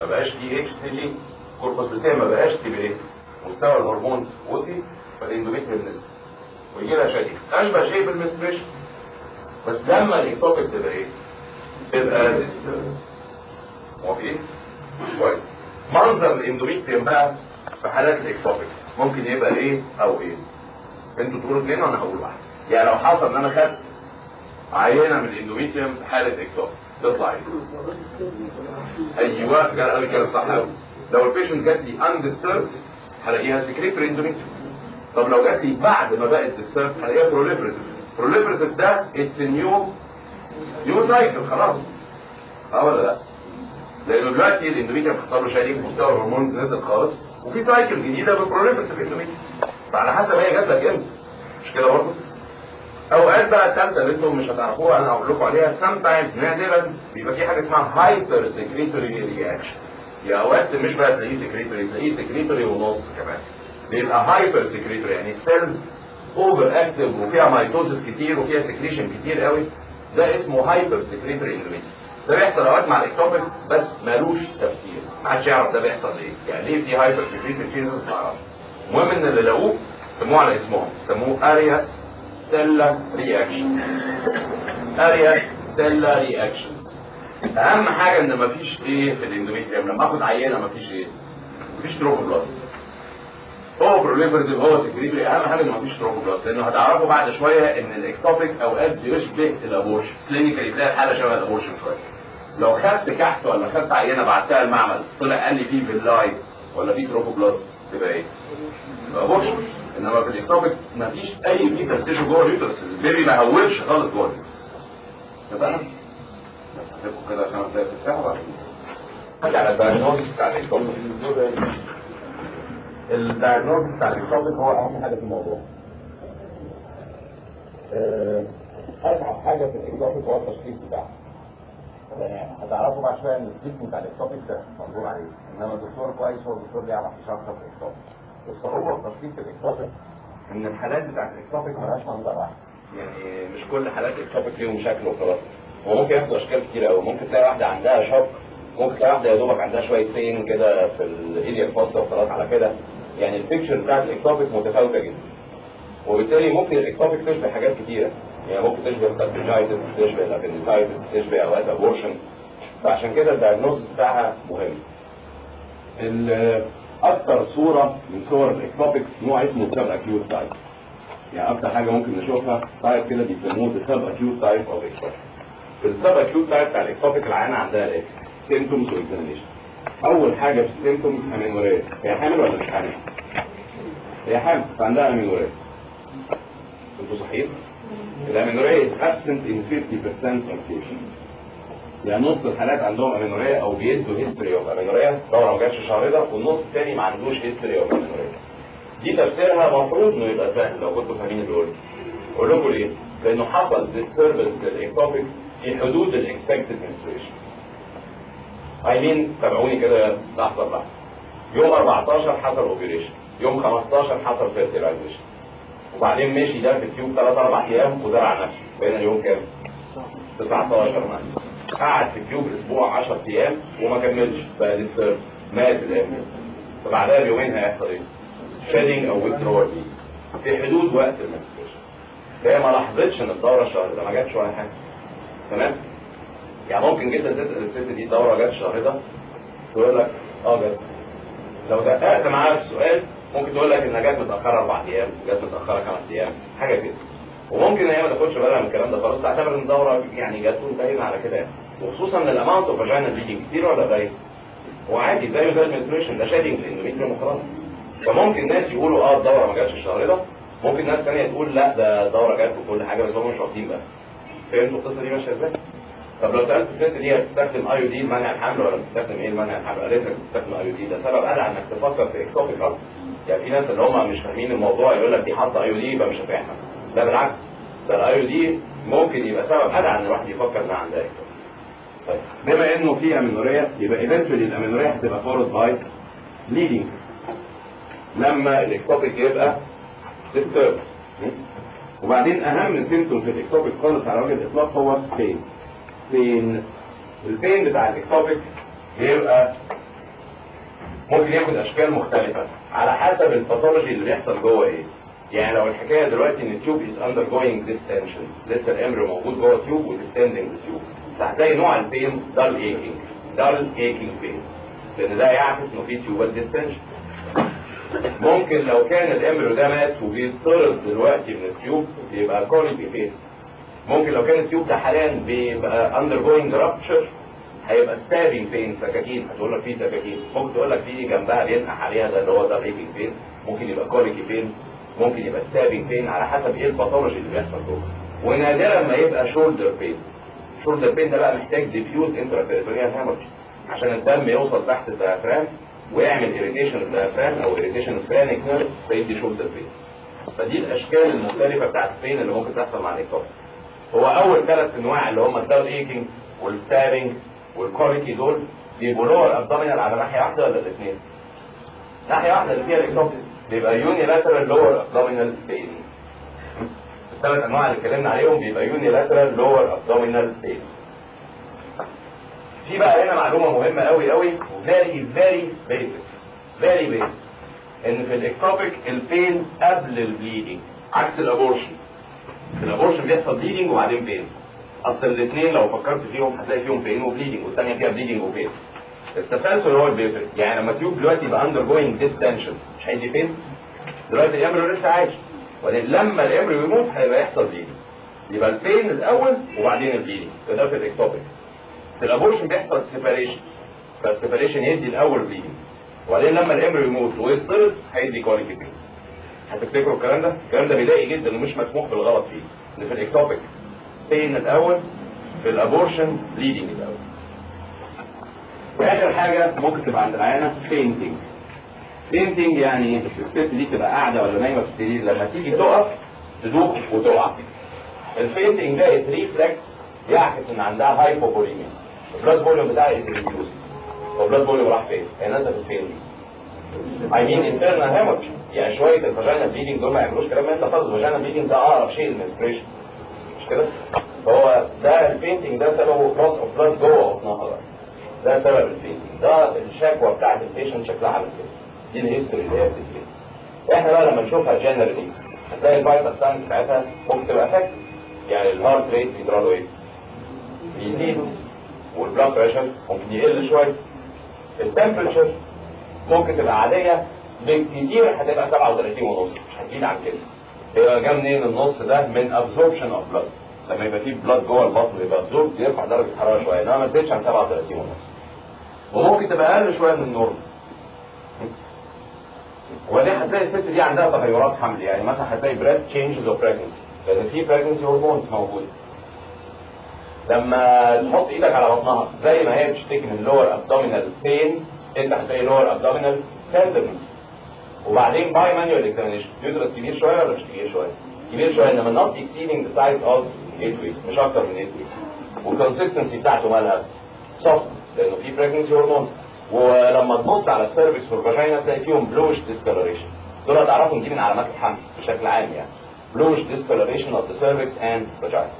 بقاش تي اتش تي جي كوربس لوتيم ما بقاش تي بي مستوى الهرمونز وطي فالاندوميتريوم نزل ويجي لها شديد اشبه شيء بالمنستريشن بس لما الاكتوبيك تبقى ايه؟ تبقى ديسترب موافقين؟ كويس منظر الاندوميتريوم بقى في حالات الاكتوبيك ممكن يبقى ايه او ايه؟ انتوا تقولوا اثنين وانا هقول واحد يعني لو حصل ان انا خدت عينه من الاندوميتريوم في حاله اكتوبيك تطلع ايه؟ ايوه كده قال كده صح قوي لو البيشنت جات لي اندستربد هلاقيها سكريتوري اندوميتريوم طب لو جات لي بعد ما بقت ديستربد هلاقيها بروليفريتيف بروليفريتيف ده اتس نيو نيو سايكل خلاص اه ولا لا؟ لانه دلوقتي الاندوميتريوم حصل له شيء مستوى الهرمون نزل خالص وفي سايكل جديده بالبروليفريتيف اندوميتريوم فعلى حسب هي جات لك امتى مش كده برضه؟ اوقات بقى الثالثه اللي انتم مش هتعرفوها انا هقول لكم عليها سام تايمز نادرا بيبقى في حاجه اسمها هايبر سكريتوري رياكشن يا اوقات مش بقى تلاقيه سكريتوري تلاقيه سكريتوري ونص كمان بيبقى هايبر سكريتوري يعني السيلز اوفر اكتف وفيها مايتوزس كتير وفيها سكريشن كتير قوي ده اسمه هايبر سكريتوري اندوميتريوم ده بيحصل اوقات مع الاكتوبيك بس مالوش تفسير ما حدش يعرف ده بيحصل ليه يعني ليه في هايبر سكريتوري تشينجز ما اعرفش المهم ان اللي لقوه سموه على اسمهم سموه ارياس ستيلا رياكشن ارياس ستيلا رياكشن اهم حاجه ان مفيش ايه في الاندوميتريوم لما اخد عينه مفيش ايه مفيش تروفوبلاست هو بروليفرتيف هو سكريتوري اهم حاجه ان مفيش تروفوبلاست لانه هتعرفوا بعد شويه ان الاكتوبيك اوقات بيشبه الابورشن كلينيكالي تلاقي الحاله شبه الابورشن شويه لو خدت كحت ولا خدت عينه بعتها المعمل طلع قال لي فيه باللايت ولا فيه تروفوبلاست تبقى ايه؟ ابورشن انما في الاكتوبيك مفيش اي فيتال تيشو جوه اليوترس البيبي ما هولش خالص جوه يبقى انا بس هسيبكم كده خمس دقايق تفتحوا بعدين نرجع على الدايجنوستس بتاع الاكتوبيك الدايجنوستس بتاع الاكتوبيك هو اهم حاجه في الموضوع آه، اصعب حاجه في الاكتوبيك هو التشخيص بتاعه يعني هتعرفوا بعد شويه ان التريتمنت بتاع الاكتوبيك ده مقدور عليه انما الدكتور كويس هو الدكتور بيعرف يشخص الاكتوبيك الصعوبه في تشخيص الاكتوبيك ان الحالات بتاعت الاكتوبيك مالهاش منظر واحد يعني مش كل حالات الاكتوبيك ليهم شكل وخلاص هو ممكن ياخدوا اشكال كتير قوي ممكن تلاقي واحده عندها شوك ممكن تلاقي واحده يا دوبك عندها شويه بين كده في الايديا الفاصله وخلاص على كده يعني البيكتشر بتاعت الاكتوبيك متفاوته جدا وبالتالي ممكن الاكتوبيك تشبه حاجات كتيره يعني ممكن تشبه الكاربينايتس تشبه الابندسايتس تشبه اوقات ابورشن فعشان كده الدايجنوز بتاعها مهم ال- اكتر صوره من صور الاكتوبيك نوع اسمه سب اكيوت تايب يعني اكتر حاجه ممكن نشوفها تايب كده بيسموه السب اكيوت تايب اوف اكتوبيك السب اكيوت تايب بتاع الاكتوبيك العيانه عندها ايه سيمتومز واكزامينيشن اول حاجه في السيمتومز امينوريا هي حامل ولا مش حامل هي حامل فعندها امينوريا انتوا صحيح الامينوريا is absent in 50% of patients يعني نص الحالات عندهم امينوريا او بيدوا هيستوري اوف امينوريا دوره ما جاتش الشهر ده والنص الثاني ما عندوش هيستوري اوف امينوريا دي تفسيرها المفروض انه يبقى سهل لو كنتوا فاهمين اللي قلته اقول لكم ليه؟ لانه حصل disturbance للاكتوبيك في حدود الاكسبكتد menstruation I mean تابعوني كده لحظه بلحظه يوم 14 حصل اوبريشن يوم 15 حصل فيرتيلايزيشن وبعدين مشي ده في التيوب 3 4 ايام وزرع نفسه بقينا اليوم كام؟ 19 مثلا قعد في التيوب اسبوع 10 ايام وما كملش بقى ديسترب مات الام فبعدها بيومين هيحصل ايه؟ شيدنج او withdrawal في حدود وقت المنستريشن فهي ما لاحظتش ان الدوره الشهر ده ما جاتش ولا حاجه تمام؟ يعني ممكن جدا تسال الست دي الدوره جت الشهر ده تقول لك اه جت لو دققت معاها في السؤال ممكن تقول لك انها جت متاخره اربع ايام جت متاخره خمس ايام حاجه كده وممكن هي ما تاخدش بالها من الكلام ده خالص تعتبر ان الدوره يعني جت وانتهينا على كده يعني وخصوصا ان الاماونت اوف فاجينا بليدنج كتير ولا قليل هو عادي زيه زي المنستريشن ده شادنج الاندوميتريوم وخلاص فممكن ناس يقولوا اه الدوره ما جاتش الشهر ده ممكن ناس ثانيه تقول لا ده الدوره جت وكل حاجه بس هم مش واخدين بقى فهمتوا القصه دي ماشيه ازاي؟ طب لو سالت الست دي هتستخدم اي دي لمنع الحمل ولا بتستخدم ايه لمنع الحمل؟ قالت لك بتستخدم اي دي ده سبب ادعى انك تفكر في اكتوبيك اكتر يعني في ناس اللي هم مش فاهمين الموضوع يقول لك دي حاطه اي دي يبقى مش هتحمل لا بالعكس ده الاي دي ممكن يبقى سبب ادعى ان الواحد يفكر انها عندها اكتوبيك طيب بما انه في امينوريا يبقى ايفنتولي الامينوريا هتبقى فورد باي ليدنج لما الاكتوبيك يبقى ديسترب وبعدين اهم سيمتوم في الاكتوبيك خالص على وجه الاطلاق هو بين بين البين بتاع الاكتوبيك بيبقى ممكن ياخد اشكال مختلفه على حسب الباثولوجي اللي بيحصل جوه ايه يعني لو الحكايه دلوقتي ان التيوب از اندر جوينج ديستنشن لسه الامر موجود جوه التيوب وديستندنج التيوب فهتلاقي نوع البين دال ايكينج دال ايكينج بين لان ده يعكس انه في تيوبال ديستنشن ممكن لو كان الامبريو ده مات وبيطرد دلوقتي من التيوب يبقى كورنيك بين ممكن لو كان التيوب ده حاليا بيبقى اندر جوينج رابتشر هيبقى ستابينج بين سكاكين هتقول لك في سكاكين ممكن تقول لك في جنبها بينقح عليها ده اللي هو ده ريبنج بين ممكن يبقى كوريكي بين ممكن يبقى ستابينج بين على حسب ايه الباثولوجي اللي بيحصل جوه ونادرا ما يبقى شولدر بين شولدر بين ده بقى محتاج ديفيوز انترا هامرج عشان الدم يوصل تحت الديافرام ويعمل اريتيشن الديافرام او اريتيشن الفرانك نيرف فيدي شولدر بين فدي الاشكال المختلفه بتاعت البين اللي ممكن تحصل مع الاكتوب هو اول ثلاث انواع اللي هم الداون ايكينج والستابينج والكوريكي دول بيبقوا لور ابدومينال على ناحيه واحده ولا الاثنين؟ ناحيه واحده اللي فيها الاكتوب بيبقى يوني لاترال لور ابدومينال بين الثلاث انواع اللي اتكلمنا عليهم بيبقى يوني لاترال لور ابدومينال بين في بقى هنا معلومه مهمه قوي قوي وفيري فيري بيسك فيري بيسك ان في الاكتوبيك البين قبل البليدنج عكس الابورشن في الابورشن بيحصل بليدنج وبعدين بين اصل الاثنين لو فكرت فيهم هتلاقي فيهم بين وبليدنج والثانيه فيها بليدنج وبين التسلسل هو اللي بيفرق يعني لما تيوب دلوقتي يبقى اندر جوينج ديستنشن مش هيدي بين دلوقتي الامبريو لسه عايش وبعدين لما الامبريو يموت هيبقى يحصل بليدنج يبقى البين الاول وبعدين البليدنج ده في الاكتوبيك في الابورشن بيحصل سيباريشن فالسيباريشن يدي الاول بليدنج وبعدين لما الامبريو يموت ويطرد هيدي كواليتي بين هتفتكروا الكلام ده؟ الكلام ده بيضايق جدا ومش مسموح بالغلط فيه ان في الاكتوبيك بين الاول في الابورشن بليدنج الاول واخر حاجه ممكن تبقى عند العيانه فينتنج فينتنج يعني الست دي تبقى قاعده ولا نايمه في السرير لما تيجي تقف تدوخ وتقع الفينتنج ده ريفلكس يعكس ان عندها هايبوبوليميا البلاد فوليوم بتاعها ريديوس هو البلاد فوليوم راح فين؟ هي نزلت فين دي؟ I mean internal hemorrhage يعني شويه الفاجينا بليدنج دول ما يعملوش كلام انت خالص الفاجينا بليدنج ده اقرب شيء للمنستريشن مش كده؟ فهو ده البينتنج ده سببه لوس اوف بلاد جوه بطنها ده سبب البينتنج ده الشكوى بتاعت البيشنت شكلها عامل كده دي الهيستوري اللي هي بتجي احنا بقى لما نشوفها جنرالي هتلاقي الفيتال ساينز بتاعتها ممكن تبقى افكت يعني الهارت ريت بيجرى له ايه؟ بيزيد والبلاد بريشر ممكن يقل شويه التمبريتشر ممكن تبقى عاديه بالكتير هتبقى 37 ونص مش هتزيد عن كده يبقى جاي منين النص ده من ابزوربشن اوف بلاد لما يبقى فيه بلاد جوه البطن يبقى ابزورب يرفع درجه الحراره شويه انما ما تزيدش عن 37 ونص وممكن تبقى اقل شويه من النورم وبعدين هتلاقي الست دي عندها تغيرات حمل يعني مثلا هتلاقي بريست تشينجز اوف بريجنسي لان في بريجنسي هرمونز موجوده لما تحط ايدك على بطنها زي ما هي بتشتكي من لور ابدومينال بين انت هتلاقي لور ابدومينال تندرنس وبعدين باي مانيوال اكزامينشن يدرس كبير شويه ولا مش كبير شويه؟ كبير شويه انما not exceeding the size of 8 weeks مش اكتر من 8 weeks والكونسستنسي بتاعته مالها soft لانه في بريجنسي هرمون ولما تبص على السيرفكس في الفاجينا تلاقي فيهم بلوش ديسكولوريشن دول هتعرفوا دي من علامات الحمل بشكل عام يعني بلوش ديسكولوريشن of the cervix and vagina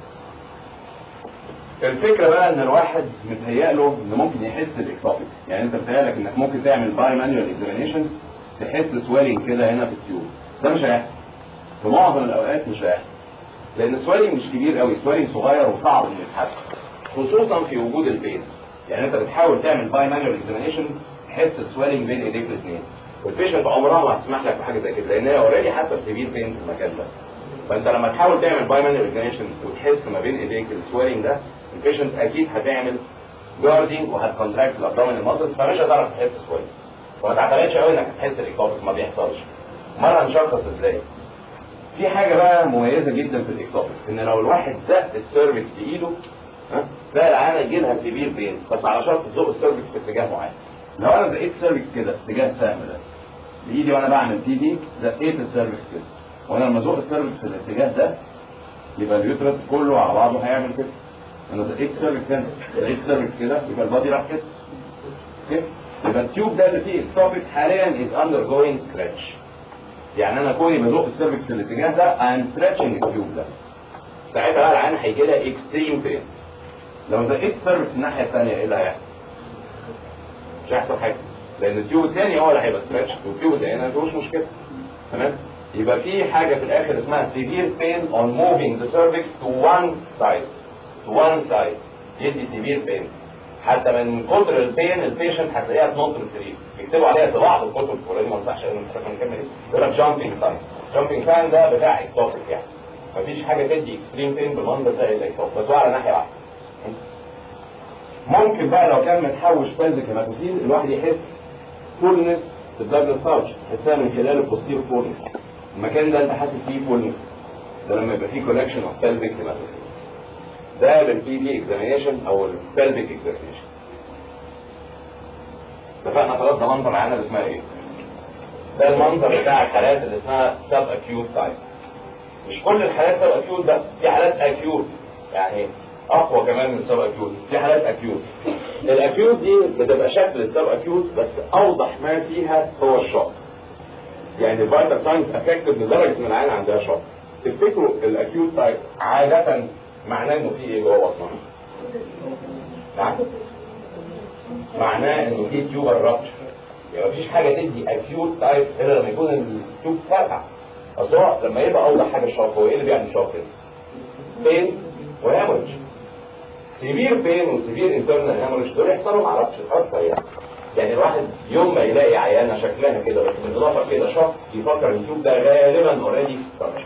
الفكره بقى ان الواحد متهيأ له انه ممكن يحس باكتوبيك يعني انت متهيألك انك ممكن تعمل باي مانيوال اكزامينشن تحس سويلنج كده هنا في التيوب ده مش هيحصل في معظم الاوقات مش هيحصل لان السويلنج مش كبير قوي سويلنج صغير وصعب انه يتحس خصوصا في وجود البين يعني انت بتحاول تعمل باي مانيوال اكزامينشن تحس السويلنج بين ايديك الاثنين والبيشنت عمرها ما هتسمح لك بحاجه زي كده لان هي اوريدي حاسه بسيفير بين في المكان ده فانت لما تحاول تعمل باي مانيوال اكزامينشن وتحس ما بين ايديك السويلنج ده البيشنت اكيد هتعمل جاردنج وهتكونتراكت الابدومينال ماسلز فمش هتعرف تحس كويس وما تعتمدش قوي انك هتحس الاكتوبيك ما بيحصلش مره هنشخص ازاي في حاجه بقى مميزه جدا في الاكتوبيك ان لو الواحد زق السيرفكس بايده ها تلاقي العانه يجي لها سيفير بين بس على شرط تزق السيرفكس في اتجاه معين لو انا زقيت السيرفكس كده اتجاه السهم ده بايدي وانا بعمل تي دي زقيت السيرفكس كده وانا لما ازق السيرفكس في الاتجاه ده يبقى اليوترس كله على بعضه هيعمل كده انا زقيت السيرفكس هنا زقيت السيرفكس كده يبقى البادي راح كده اوكي يبقى التيوب ده اللي فيه اكتوبيك حاليا از اندر جوينج ستريتش يعني انا كوني بزق السيرفكس في الاتجاه ده I'm stretching التيوب ده ساعتها بقى العين هيجي لها اكستريم بين لو زقيت السيرفكس الناحيه الثانيه ايه اللي هيحصل؟ مش هيحصل حاجه لان التيوب الثاني هو اللي هيبقى ستريتش والتيوب الثاني ما فيهوش مشكله تمام يبقى في حاجه في الاخر اسمها severe pain on moving the cervix to one side to one side يدي severe pain حتى من كتر البين البيشنت هتلاقيها تنط من السرير بيكتبوا عليها في بعض الكتب ولازم ما انصحش ان احنا نكمل ايه يقول لك جامبينج ساين جامبينج ساين ده بتاع اكتوبيك يعني مفيش حاجه تدي اكستريم بين بالمنظر زي الاكتوبيك بس هو على ناحيه واحده ممكن بقى لو كان متحوش بلزك هيماتوسين الواحد يحس فولنس في الدبل ستارش تحسها من خلال البوستير فولنس المكان ده انت حاسس فيه فولنس ده لما يبقى فيه كولكشن اوف بلفيك هيماتوسين ده بالبي بي اكزامينيشن او البلفيك اكزامينيشن اتفقنا خلاص ده منظر العيانه اللي اسمها ايه ده المنظر بتاع الحالات اللي اسمها سب اكيوت تايب مش كل الحالات سب اكيوت ده في حالات اكيوت يعني اقوى كمان من السب اكيوت في حالات اكيوت الاكيوت دي بتبقى شكل السب اكيوت بس اوضح ما فيها هو الشوك يعني الفيتال ساينس افكتد لدرجه ان العين عندها شوك تفتكروا الاكيوت تايب عاده معناه انه في ايه جوه بطنها نعم معناه انه في تيوبر رابتشر يعني مفيش حاجه تدي اكيوت تايب الا لما يكون التيوب فرقع اصل هو لما يبقى اوضح حاجه الشوك هو ايه اللي بيعمل شوك كده؟ بين وهامج سيفير بين وسيفير انترنال هامج دول يحصلوا مع رابتشر اكتر يعني يعني الواحد يوم ما يلاقي عيانه شكلها كده بس بالاضافه كده شوك يفكر ان التيوب ده غالبا اوريدي رابتشر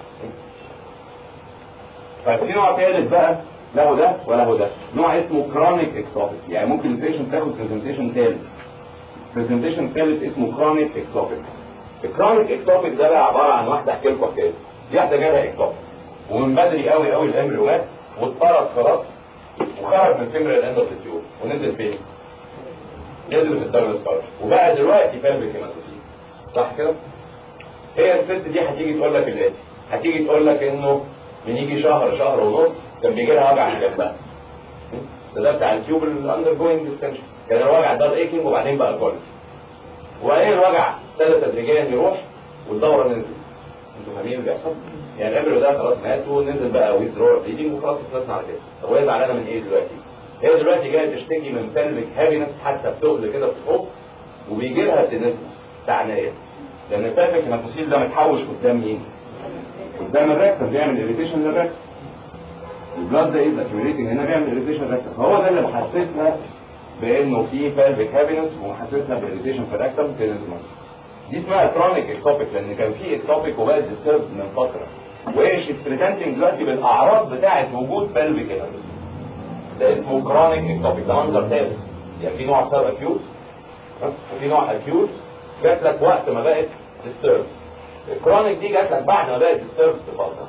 ففي نوع ثالث بقى له ده وله ده نوع اسمه كرونيك اكتوبيك يعني ممكن البيشنت تاخد برزنتيشن ثالث برزنتيشن ثالث اسمه كرونيك اكتوبيك الكرونيك اكتوبيك ده بقى عباره عن واحده احكي لكم حكايه دي واحده جالها اكتوبيك ومن بدري قوي قوي الامر مات واتطرد خلاص وخرج من فيمر الاند اوف التيوب ونزل فين؟ نزل في الدرجه ستارش وبقى دلوقتي فالفيك هيماتوسين صح كده؟ هي الست دي هتيجي تقول لك الاتي هتيجي تقول لك انه من يجي شهر شهر ونص كان بيجي لها وجع في جنبها ده ده بتاع التيوب الاندر جوينج ديستنشن كان الوجع ده الايكنج وبعدين بقى الكوليك وبعدين الوجع ابتدى تدريجيا يروح والدوره نزلت انتوا فاهمين اللي بيحصل؟ يعني الامبريو ده خلاص مات ونزل بقى ويزرور بليدنج وخلاص خلصنا على كده طب وهي زعلانه من ايه دلوقتي؟ هي دلوقتي جايه تشتكي من بلفيك هابينس حاسه بتقل كده في الفوق وبيجي لها تنسس تعنايه لان البلفيك هيماتوسيل ده متحوش قدام مين؟ قدام الريكتر بيعمل اريتيشن للريكتر البلاد ده از اكيوريتنج هنا بيعمل اريتيشن للريكتر فهو ده اللي محسسها بانه في بلفيك هابينس ومحسسها باريتيشن في الريكتر تنسمس دي اسمها كرونيك اكتوبيك لان كان في اكتوبيك وبقت ديسترب من فتره وهي شيز بريزنتنج دلوقتي بالاعراض بتاعه وجود بلفيك هابينس ده اسمه كرونيك اكتوبيك ده منظر ثالث يعني في نوع سب اكيوت وفي نوع اكيوت جات لك وقت ما بقت ديسترب الكرونيك دي جات لك بعد ما بقت ديسترب بفتره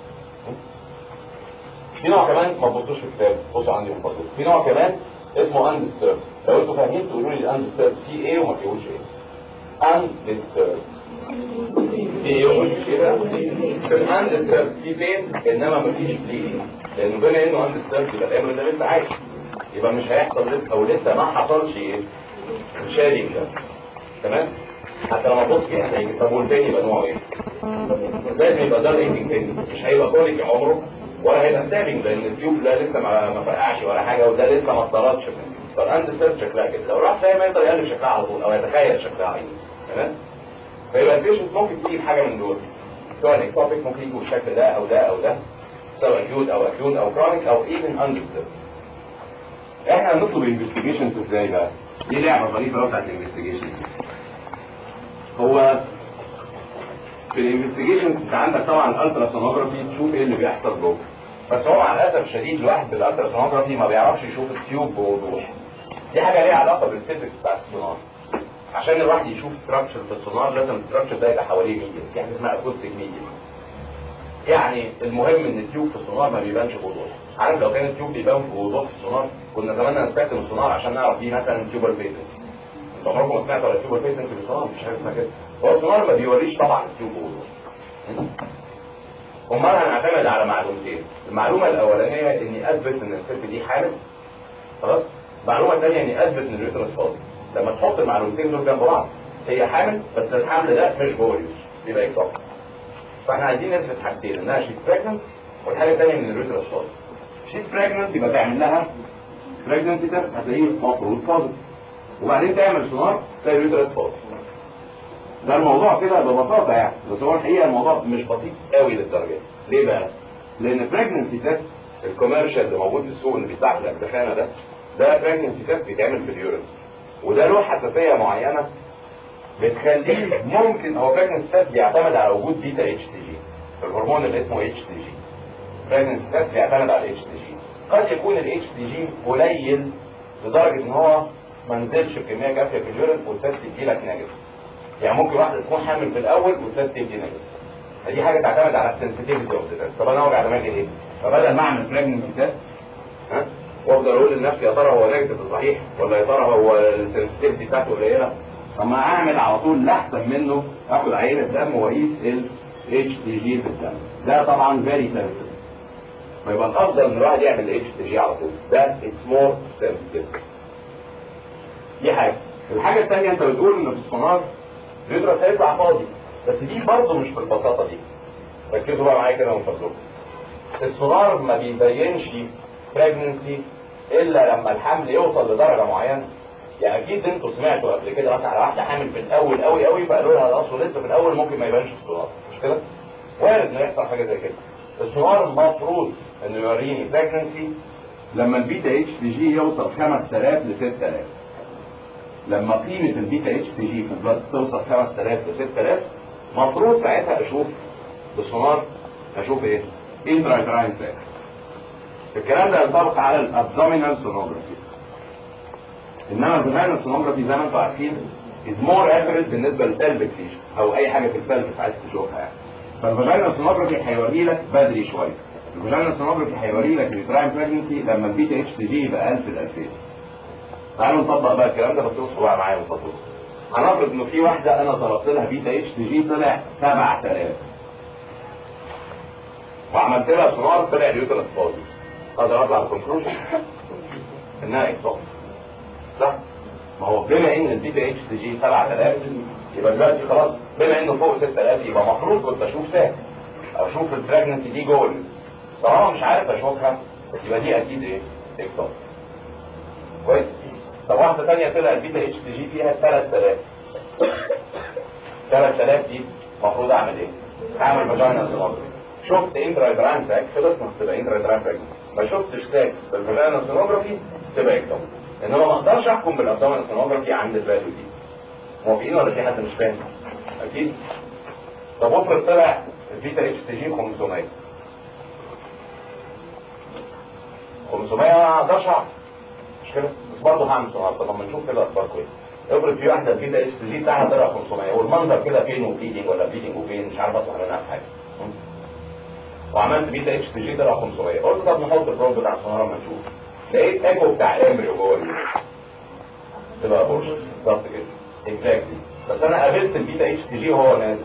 في نوع كمان ما تبصوش في الكتاب بصوا عندي من فضلكم في نوع كمان اسمه اندسترب لو انتوا فاهمين تقولوا لي الاندسترب في ايه وما فيهوش ايه اندسترب في ايه وما فيش ايه بقى؟ في الاندسترب في بين انما ما فيش بليدنج لانه بما انه اندسترب يبقى الامر ده لسه عايش يبقى مش هيحصل لسه او لسه ما حصلش ايه شادنج ده تمام حتى لما تبص يعني طب والتاني يبقى نوعه ايه؟ لازم يبقى ده الايتنج بين مش هيبقى كونيك عمره ولا هيبقى ستابنج لان التيوب ده لسه ما ما فرقعش ولا حاجه وده لسه ما اتطردش فالانت سيرف شكلها كده لو راح فاهم يقدر يقلب شكلها على طول او يتخيل شكلها عادي تمام فيبقى البيشنت ممكن تيجي حاجه من دول سواء اكتوبيك ممكن يجي بالشكل ده او ده او ده سواء اكيوت او اكيوت او كرونيك او ايفن اندسترب احنا هنطلب انفستيجيشنز ازاي بقى؟ دي لعبه ظريفه بتاعت الانفستيجيشن هو في الانفستيجيشن انت عندك طبعا الالترا سونوجرافي تشوف ايه اللي بيحصل جوه بس هو مع الاسف الشديد الواحد بالالترا سونوجرافي ما بيعرفش يشوف التيوب بوضوح دي حاجه ليها علاقه بالفيزيكس بتاع السونار عشان الواحد يشوف ستراكشر في السونار لازم الستراكشر ده يبقى حواليه ميديا في حاجه اسمها اكوستيك ميديا يعني المهم ان التيوب في السونار ما بيبانش بوضوح عارف لو كان التيوب بيبان بوضوح في السونار كنا زماننا نستخدم السونار عشان نعرف دي مثلا تيوبر فيتنس انتوا عمركم ما سمعتوا على تيوبر فيتنس في السونار مش حاجه اسمها كده هو السونار ما بيوريش طبعا التيوب بوضوح امال هنعتمد على معلومتين المعلومه الاولانيه اني اثبت ان الست دي حامل خلاص المعلومه الثانيه اني اثبت ان اليوترس فاضي لما تحط المعلومتين دول جنب بعض هي حامل بس الحمل ده مش جوه اليوترس يبقى اكتوب فاحنا عايزين نثبت حاجتين انها شيز بريجننت والحاجه الثانيه ان اليوترس فاضي شيز بريجننت يبقى تعمل لها بريجننسي تيست هتلاقيه المفروض فاضي وبعدين تعمل سونار تلاقي اليوترس فاضي ده الموضوع كده ببساطه يعني بس هو الحقيقه الموضوع مش بسيط قوي للدرجه دي. ليه بقى؟ لان بريجنسي تيست الكوميرشال اللي موجود في السوق اللي بيتباع في الدخانه ده ده بريجنسي تيست بيتعمل في اليورين وده له حساسيه معينه بتخليه ممكن هو بريجنسي تيست بيعتمد على وجود بيتا اتش تي جي الهرمون اللي اسمه اتش تي جي بريجنسي تيست بيعتمد على الاتش تي جي قد يكون الاتش تي جي قليل لدرجه ان هو ما نزلش بكميه كافيه في اليورين والتيست يجي لك نيجاتيف يعني ممكن واحده تكون حامل في الاول والتيست يجي نيجاتيف فدي حاجه تعتمد على السنسيتيفيتي اوف ذا طب انا وجع دماغي ايه؟ فبدل ما اعمل بريجنسي تيست ها وافضل اقول لنفسي يا ترى هو نيجاتيف صحيح ولا يا ترى هو السنسيتيفيتي بتاعته قليله طب ما اعمل على طول الاحسن منه اخد عينه دم واقيس ال اتش تي جي في الدم ده طبعا فيري سنسيتيف فيبقى الافضل ان الواحد يعمل اتش تي جي على طول ده اتس مور سنسيتيف دي حاجه الحاجه الثانيه انت بتقول ان في السونار اليوترس هيطلع فاضي بس دي برضه مش بالبساطه دي ركزوا بقى معايا كده من فضلكم السونار ما بيبينش بريجنسي الا لما الحمل يوصل لدرجه معينه يعني اكيد انتوا سمعتوا قبل كده مثلا على واحده حامل في الاول قوي قوي فقالوا لها ده اصله لسه في الاول ممكن ما يبانش في السونار مش كده؟ وارد انه يحصل حاجه زي كده السونار المفروض انه يوريني بريجنسي لما البيتا اتش تي جي يوصل 5000 ل 6000 لما قيمه البيتا اتش تي جي في البلد توصل 5000 ل 6000 المفروض ساعتها اشوف بالسونار اشوف ايه؟ انترايتراين فاكر الكلام ده ينطبق على الابدومينال سونوجرافي انما الفاجينال سونوجرافي زي ما انتم عارفين از مور اكيوريت بالنسبه للبلفيك فيشن او اي حاجه في البلفس عايز تشوفها يعني فالفاجينال سونوجرافي هيوري لك بدري شويه الفاجينال سونوجرافي هيوري لك التراين بريجنسي لما البيتا اتش تي جي يبقى 1000 ل 2000 تعالوا نطبق بقى الكلام ده بس اصحوا بقى معايا وفضلوا هنفرض انه في واحده انا طلبت لها بيتا اتش تي جي طلع 7000 وعملت لها سونار طلع اليوترس فاضي اقدر اطلع بكونكلوجن انها اكتوب صح ما هو بما ان البيتا اتش تي جي 7000 يبقى دلوقتي خلاص بما انه فوق 6000 يبقى المفروض كنت اشوف ساك او اشوف البريجنسي دي جول طالما مش عارف اشوفها يبقى دي اكيد ايه اكتوب كويس طب واحده ثانيه طلع البيتا اتش تي جي فيها 3000 3000 دي المفروض اعمل ايه؟ اعمل فاجينا سونوجرافي شفت انترا ساك خلصنا تبقى انترا بريجنسي ما شفتش ساك بالفاجينا سونوجرافي تبقى اكتوب انما ما اقدرش احكم بالابدومين سونوجرافي عند الفاليو دي موافقين ولا في حد مش فاهم؟ اكيد طب افرض طلع البيتا اتش تي جي 500 500 ما اقدرش اعرف مش كده؟ بس برضه هعمل سونار طب لما نشوف كده اخبار كويس افرض في واحده البيتا اتش تي جي بتاعها طلع 500 والمنظر كده فين وبليدنج ولا بليدنج وفين مش عارف اطلع منها في حاجه وعملت بيتا اتش تي جي طلع 500 قلت طب نحط البروب بتاع السونار اما نشوف لقيت ايكو بتاع الامبريو جوه اليوترس تبقى بورشن بالظبط كده اكزاكتلي بس انا قابلت البيتا اتش تي جي وهو نازل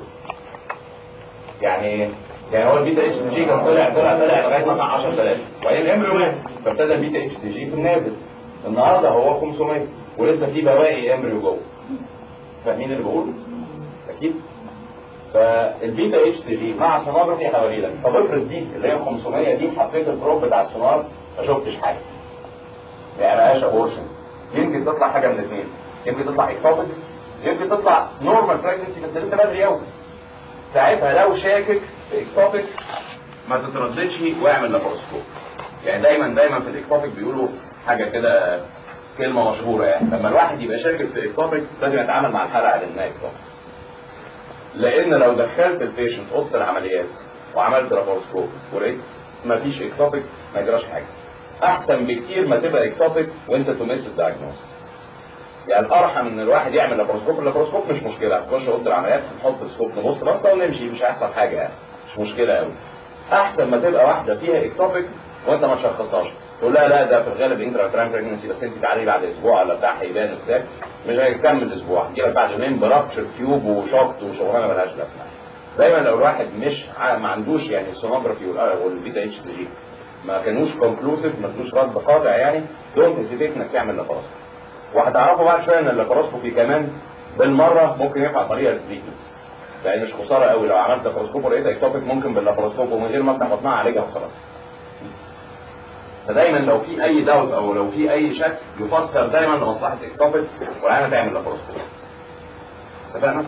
يعني يعني هو البيتا اتش تي جي كان طلع طلع طلع لغايه مثلا 10000 وبعدين الامبريو مات فابتدى البيتا اتش تي جي في النازل النهارده هو 500 ولسه في بواقي امبريو جوه فاهمين اللي بقوله؟ اكيد فالبيتا اتش تي جي مع سونوجرافي هوري لك طب افرض دي اللي هي 500 دي حطيت البروب بتاع السونار ما شفتش حاجه يعني ما بقاش ابورشن يمكن تطلع حاجه من الاثنين يمكن تطلع اكتوبيك يمكن تطلع نورمال بريجنسي بس لسه بدري قوي ساعتها لو شاكك في اكتوبيك ما تترددش واعمل لاباروسكوب يعني دايما دايما في الاكتوبيك بيقولوا حاجه كده كلمه مشهوره يعني لما الواحد يبقى شاكك في اكتوبيك لازم يتعامل مع الحاله على انها اكتوبيك لان لو دخلت البيشنت اوضه العمليات وعملت لاباروسكوب ولقيت مفيش اكتوبيك ما يجراش حاجه احسن بكتير ما تبقى اكتوبيك وانت تمس الدايجنوز يعني الارحم ان الواحد يعمل لاباروسكوب اللاباروسكوب مش مشكله هتخش اوضه العمليات نحط السكوب نبص بس ونمشي مش هيحصل حاجه يعني مش مشكله قوي احسن ما تبقى واحده فيها اكتوبيك وانت ما تشخصهاش تقول لها لا ده في الغالب انترا ترام بريجنسي بس انت تعالي بعد اسبوع ولا بتاع هيبان الساك مش هيكمل اسبوع هتجيلك بعد يومين برابتشر تيوب وشوكت وشغلانه ملهاش لازمه دايما لو الواحد مش ع- ما عندوش يعني السونوجرافي والبيتا اتش دي ما كانوش كونكلوسيف ما ادوش رد قاطع يعني دونت هيزيتيت انك تعمل لاباروسكوبي وهتعرفوا بعد شويه ان اللاباروسكوبي كمان بالمره ممكن ينفع طريقه التريتمنت يعني مش خساره قوي لو عملت لاباروسكوب ولقيت اكتوبيك ممكن باللاباروسكوب ومن غير ما افتح بطنها اعالجها وخلاص فدايما لو في اي داوت او لو في اي شك يفسر دايما لمصلحه اكتوبيك والعينه تعمل لاباروسكوبي اتفقنا؟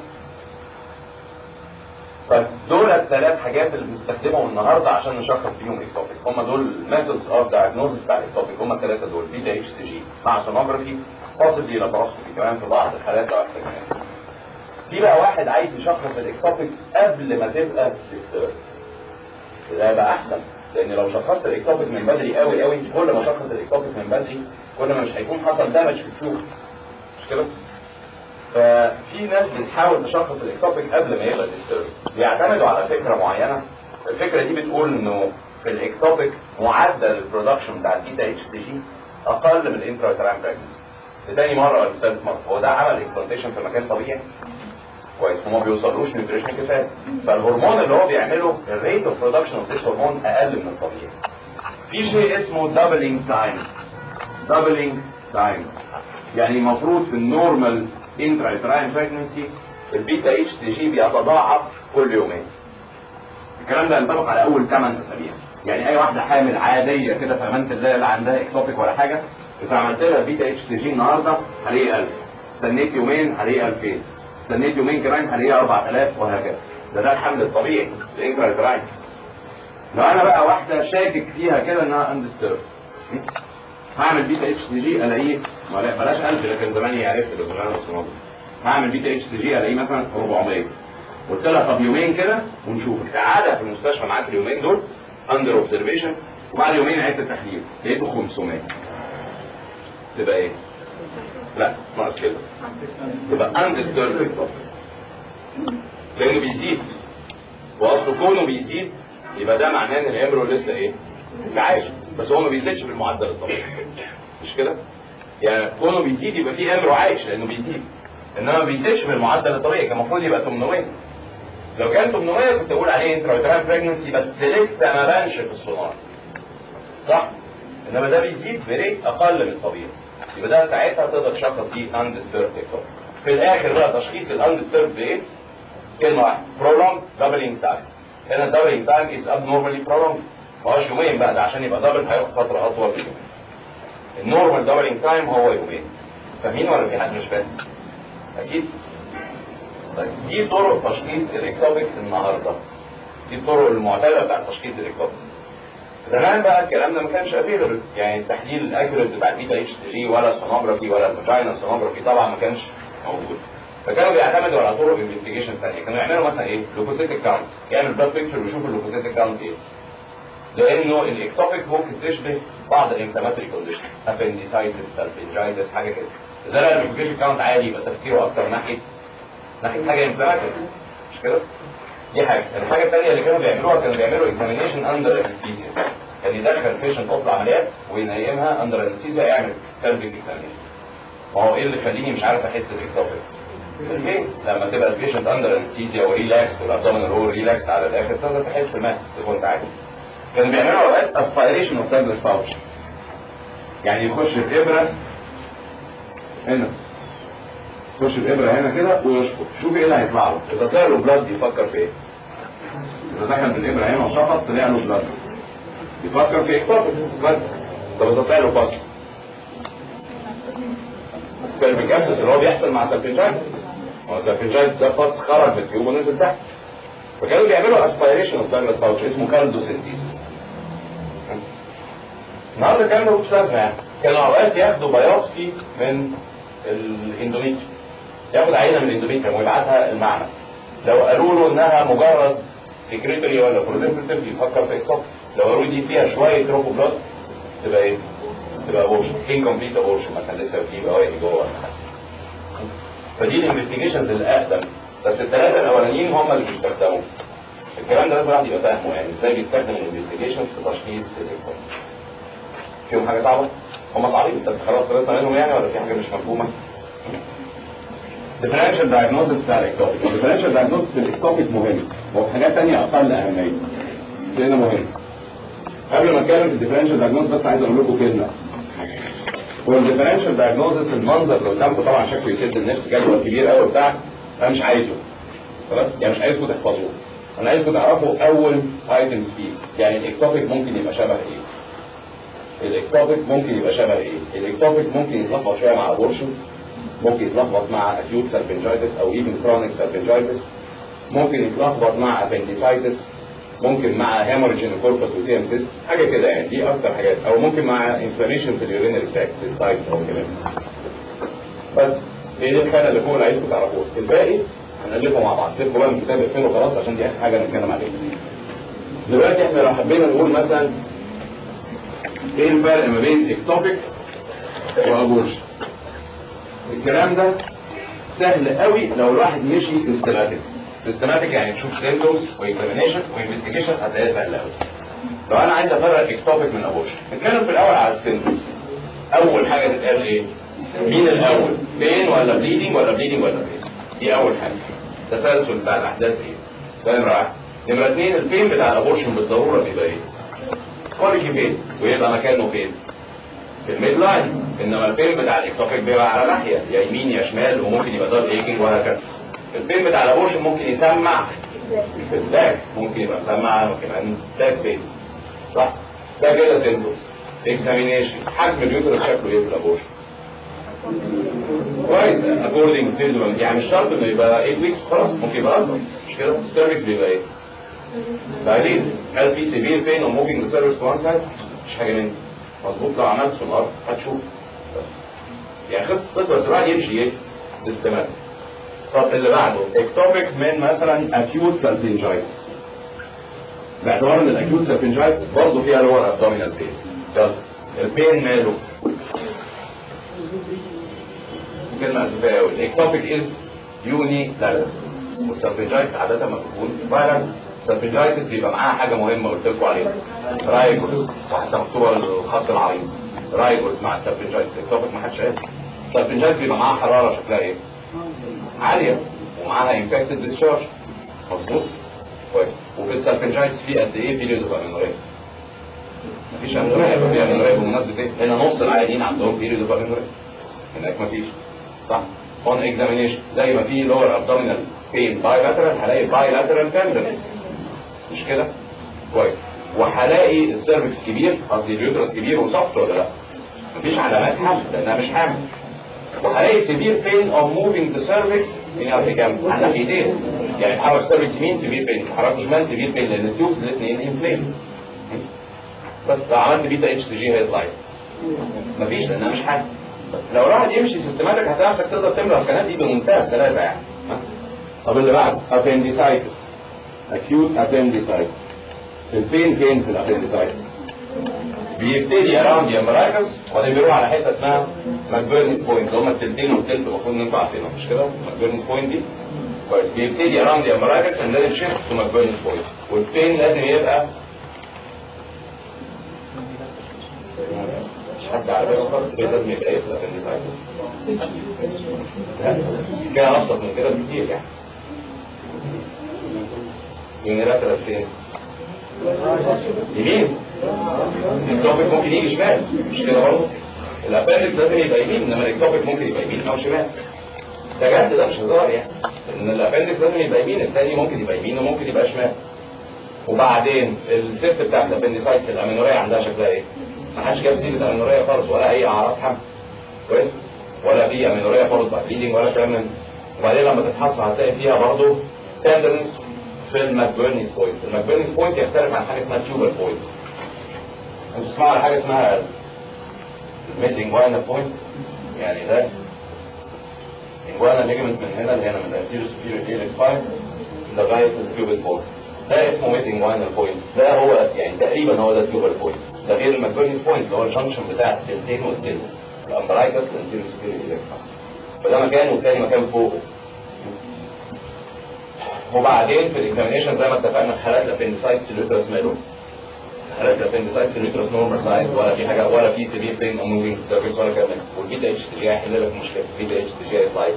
طيب دول الثلاث حاجات اللي بنستخدمهم النهارده عشان نشخص بيهم اكتوبيك هم دول ميثودز اوف دايجنوزس بتاع الاكتوبيك هم الثلاثه دول بيتا اتش تي جي مع سونوجرافي possibly لاباروسكوبي كمان في بعض الحالات لو احتاجناها في بقى واحد عايز يشخص الاكتوبيك قبل ما تبقى ديسترب ده يبقى احسن لان لو شخصت الاكتوبيك من بدري قوي قوي كل ما شخص الاكتوبيك من بدري كل ما مش هيكون حصل دامج في التيوب مش كده؟ ففي ناس بتحاول تشخص الاكتوبيك قبل ما يبقى ديسترب بيعتمدوا على فكره معينه الفكره دي بتقول انه في الاكتوبيك معدل البرودكشن بتاع البيتا اتش تي جي اقل من الانترا بريجنسي لتاني مره ولا ثالث مره هو ده عمل امبلانتيشن في مكان طبيعي كويس وما بيوصلوش نيوتريشن كفايه فالهرمون اللي هو بيعمله الريت اوف برودكشن اوف ذيس هرمون اقل من الطبيعي في شيء اسمه دبلينج تايم دبلينج تايم يعني المفروض في النورمال انترا يوتراين بريجنسي البيتا اتش تي جي بيتضاعف كل يومين الكلام ده ينطبق على اول 8 اسابيع يعني اي واحده حامل عاديه كده في امانه الله لا عندها اكتوبيك ولا حاجه اذا عملت لها بيتا اتش تي جي النهارده هلاقي 1000 استنيت يومين هلاقي 2000 استنيت يومين كمان هلاقي 4000 وهكذا ده ده الحمل الطبيعي الانترا يوتراين لو انا بقى واحده شاكك فيها كده انها اندستيرب هعمل بيتا اتش تي جي الاقيه ولا- بلاش 1000 لكن زماني عرفت الاوبرال والصناديق هعمل بيتا اتش تي جي الاقيه مثلا 400 قلت لها طب يومين كده ونشوف تعالى في المستشفى معاك اليومين دول اندر اوبزرفيشن وبعد يومين عدت التحليل لقيته 500 تبقى ايه؟ لا ناقص كده تبقى اندستيرب لانه بيزيد واصله كونه بيزيد يبقى ده معناه ان الامبرو لسه ايه؟ لسه عايش بس هو ما بيزيدش بالمعدل الطبيعي مش كده؟ يعني كونه بيزيد يبقى في امبرو عايش لانه بيزيد انما ما بيزيدش بالمعدل الطبيعي كان المفروض يبقى 800 لو كان 800 كنت اقول عليه انترايترال بريجنسي بس لسه ما بانش في السونار صح؟ انما ده بيزيد بريت اقل من الطبيعي يبقى ده ساعتها تقدر تشخص بيه اندستيرب في الاخر بقى تشخيص الاندستيرب بايه؟ كلمه واحده prolonged doubling time هنا الدبلنج تايم از abnormally prolonged ما هوش يومين بقى ده عشان يبقى دبل هياخد فتره اطول من يومين النورمال دبلنج تايم هو يومين فاهمين ولا في حد مش فاهم؟ اكيد طيب دي طرق تشخيص الاكتوبيك النهارده دي الطرق المعتاده بتاعت تشخيص الاكتوبيك زمان بقى الكلام ده ما كانش افيلبل يعني التحليل الاكيوريت بتاع البيتا اتش تي جي ولا السونوجرافي ولا الفاجينا سونوجرافي طبعا ما كانش موجود فكانوا بيعتمدوا على طرق انفستيجيشن ثانيه كانوا يعملوا مثلا ايه لوكوسيتيك كاونت يعمل بلاد بيكتشر ويشوف اللوكوسيتيك كاونت ايه لانه الاكتوبيك ممكن تشبه بعض الانفلاماتوري كونديشن ابنديسايتس سالفنجايتس حاجه كده اذا لقى اللوكوسيتيك كاونت عالي يبقى تفكيره اكتر ناحيه ناحيه حاجه انفلاماتوري مش كده؟ دي حاجه الحاجه الثانيه اللي كانوا بيعملوها كانوا بيعملوا اكزامينيشن اندر انستيزيا كان يدخل بيشنت اوضه عمليات وينيمها اندر انستيزيا يعمل كالبيك اكزامينيشن ما هو ايه اللي يخليني مش عارف احس بالاكتوبيك البين لما تبقى البيشنت اندر انستيزيا وريلاكس والابدومينال رول ريلاكس على الاخر تقدر تحس ما تكون عادي كانوا بيعملوا اوقات اسبيريشن اوف تابلت باوتش يعني يخش بابره هنا يخش بابره هنا كده ويشفط شوف ايه اللي هيطلع له اذا طلع له بلاد يفكر في ايه اذا دخل بالابره هنا وشفط طلع له بلاد يفكر في اكتوبيك بس طب اذا طلع له باص كان ابسس اللي هو بيحصل مع سالفنجايتس هو سالفنجايتس ده فص خرج في التيوب ونزل تحت فكانوا بيعملوا اسبيريشن اوف داجلاس باوتش اسمه كالدوسينتيسيس النهارده الكلام ده ملوش لازمه يعني كانوا اوقات ياخدوا بايوبسي من الاندوميتريوم ياخد عينه من الاندوميتريوم ويبعتها المعمل لو قالوا له انها مجرد سكريتري ولا بروليفرتيف يفكر في اكتوب لو قالوا له دي فيها شويه تروفوبلاست تبقى ايه؟ تبقى ابورشن انكمبليت ابورشن مثلا لسه في بواقي جوه ولا حاجه فدي الانفستيجيشنز الاقدم بس الثلاثه الاولانيين هم اللي بيستخدموا الكلام ده لازم الواحد يبقى فاهمه يعني ازاي بيستخدم الانفستيجيشنز في تشخيص الاكتوب فيهم حاجه صعبه؟ هم صعبين بس خلاص خلصنا منهم يعني ولا في حاجه مش مفهومه؟ differential diagnosis بتاع الاكتوبيك differential diagnosis في الاكتوبيك مهم وفي حاجات تانية اقل اهميه بس هنا مهم قبل ما اتكلم في الديفرنشال دايجنوز بس عايز اقول لكم كلمه هو الديفرنشال دايجنوزس المنظر اللي قدامكم طبعا شكله يسد النفس جدول كبير قوي بتاع انا مش عايزه خلاص يعني مش عايزكم تحفظوه انا عايزكم تعرفوا اول ايتمز فيه يعني الاكتوبيك ممكن يبقى شبه ايه الاكتوبيك ممكن يبقى شبه ايه؟ الاكتوبيك ممكن يتلخبط شويه مع ابورشن ممكن يتلخبط مع acute سالفنجايتس او even chronic سالفنجايتس ممكن يتلخبط مع appendicitis ممكن مع hemorrhage in the corpus luteum cyst حاجه كده يعني دي اكتر حاجات او ممكن مع inflammation في اليورينري تراكت cystitis او كده بس هي دي الحاجه اللي فوق اللي عايزكم تعرفوها الباقي هنألفه مع بعض سيبكم بقى من الكتاب اقفله خلاص عشان دي اخر حاجه نتكلم عليها دلوقتي احنا لو حبينا نقول مثلا ايه الفرق ما بين اكتوبيك وابورشن الكلام ده سهل قوي لو الواحد مشي سيستماتيك سيستماتيك يعني تشوف سيمتومز واكزامينيشن وانفستيجيشن هتلاقيها سهله قوي لو انا عايز افرق اكتوبيك من ابورشن نتكلم في الاول على السيمتومز اول حاجه تتقال ايه مين الاول بين ولا بليدنج ولا بليدنج ولا بين دي اول حاجه تسلسل بتاع الاحداث ايه ده نمره واحد نمره اثنين البين بتاع الابورشن بالضروره بيبقى ايه كوليكي بين ويبقى مكانه فين في الميد لاين انما البين بتاع الاكتوبيك بيبقى على ناحيه يا يمين يا شمال وممكن يبقى دار ايجنج وهكذا البين بتاع الابورشن ممكن يسمع في الباك ممكن يبقى مسمع كمان باك بين صح ده كده سيمبتومز اكزامينيشن حجم اليوترس شكله ايه في الابورشن كويس اكوردنج تو يعني مش شرط انه يبقى 8 ويكس خلاص ممكن يبقى اكبر مش كده السيرفكس بيبقى ايه بعدين هل في سيفير بين او موفينج ذا سيرفكس وان سايد مش حاجه من مظبوط لو عملت سونار هتشوف يعني خلص بس بس الواحد يمشي ايه سيستماتيك طب اللي بعده اكتوبيك من مثلا اكيوت سالفنجايتس باعتبار ان الاكيوت سالفنجايتس برضه فيها لور ابدومينال بين يلا البين ماله كلمة أساسية أوي الإكتوبيك إز يوني لاترال والسالفنجايتس عادة ما بتكون فعلا السالفنجايتس بيبقى معاها حاجة مهمة قلت لكم عليها رايجورس وحتى مكتوبة الخط العريض رايجورس مع السالفنجايتس الإكتوبيك ما حدش قال السالفنجايتس بيبقى معاها حرارة شكلها إيه؟ عالية ومعاها انفكتد ديسشارج مظبوط كويس وفي السالفنجايتس في قد إيه بيريود اوف امينوريا؟ مفيش امينوريا يبقى في امينوريا بمناسبة إيه؟ هنا نص العيانين عندهم بيريود اوف امينوريا هناك مفيش صح اون اكزامينيشن زي ما في لور ابدومينال بين باي لاترال هلاقي باي لاترال تندرنس مش كده كويس وهلاقي السيرفكس كبير قصدي اليوترس كبير وسوفت ولا لا مفيش علامات حمل لانها مش حامل وهلاقي سيفير بين او موفينج ذا سيرفكس من ارتكام على ناحيتين يعني حرك سيرفكس يمين سيفير بين حرك شمال سيفير بين لان التيوبس الاثنين انفليم بس لو عملت بيتا اتش تي جي هيطلع ايه؟ مفيش لانها مش حامل لو الواحد يمشي سيستماتيك هتلاقي نفسك تقدر تملى القناه دي بمنتهى السلاسه يعني ها؟ طب اللي بعده appendicitis acute appendicitis الفين فين في الابنديسايتس بيبتدي اراوند يامراكس وبعدين بيروح على حته اسمها ماكبيرنس بوينت اللي هم التلتين والتلت المفروض ان انتوا عارفينهم مش كده ماكبيرنس بوينت دي كويس بيبتدي اراوند يامراكس and then shift to ماكبيرنس بوينت والفين لازم يبقى مش حد على باله خالص ليه لازم يبقى ايه في الابنديسايتس كده ابسط من كده بكتير يعني يونيلاترال فين يمين التوبيك ممكن يجي شمال مش كده برضه الابندكس لازم يبقى يمين انما التوبيك ممكن يبقى يمين او شمال ده جد ده مش هزار يعني ان الابندكس لازم يبقى يمين الثاني ممكن يبقى يمين وممكن يبقى شمال وبعدين الست بتاعت الابنديسايتس الامينوريه عندها شكلها ايه؟ ما حدش جاب سيره امينوريه خالص ولا اي اعراض حمل كويس ولا في امينوريه خالص بقى بليدنج ولا كلام من وبعدين لما تتحصل هتلاقي فيها برضه تندرنس في الماكبيرنيس بوينت الماكبيرنيس بوينت يختلف عن حاجه اسمها تيوبر بوينت انتوا تسمعوا على حاجه اسمها الميدلينجوانا بوينت يعني ده انجوانا ليجمنت من هنا لهنا من الانتيريور سوبيريور ايلكس سباين لغايه التيوبر بوينت ده اسمه ميدلينجوانا بوينت ده هو يعني تقريبا هو ده التيوبر بوينت ده غير الماكبيرنيس بوينت اللي هو الجنكشن بتاع التلتين والتلت الامبرايكس الانتيريور سوبيريور ايلكس فده مكان والتاني مكان فوقه وبعدين في الاكزامينشن زي ما اتفقنا حالات الابندسايتس اليوترس ماله حالات الابندسايتس اليوترس نورمال سايز ولا في حاجه ولا في سيفير بين او موفينج سيرفيس ولا كمان والبيتا اتش تي جي هيحل لك مشكله البيتا اتش تي جي هيطلع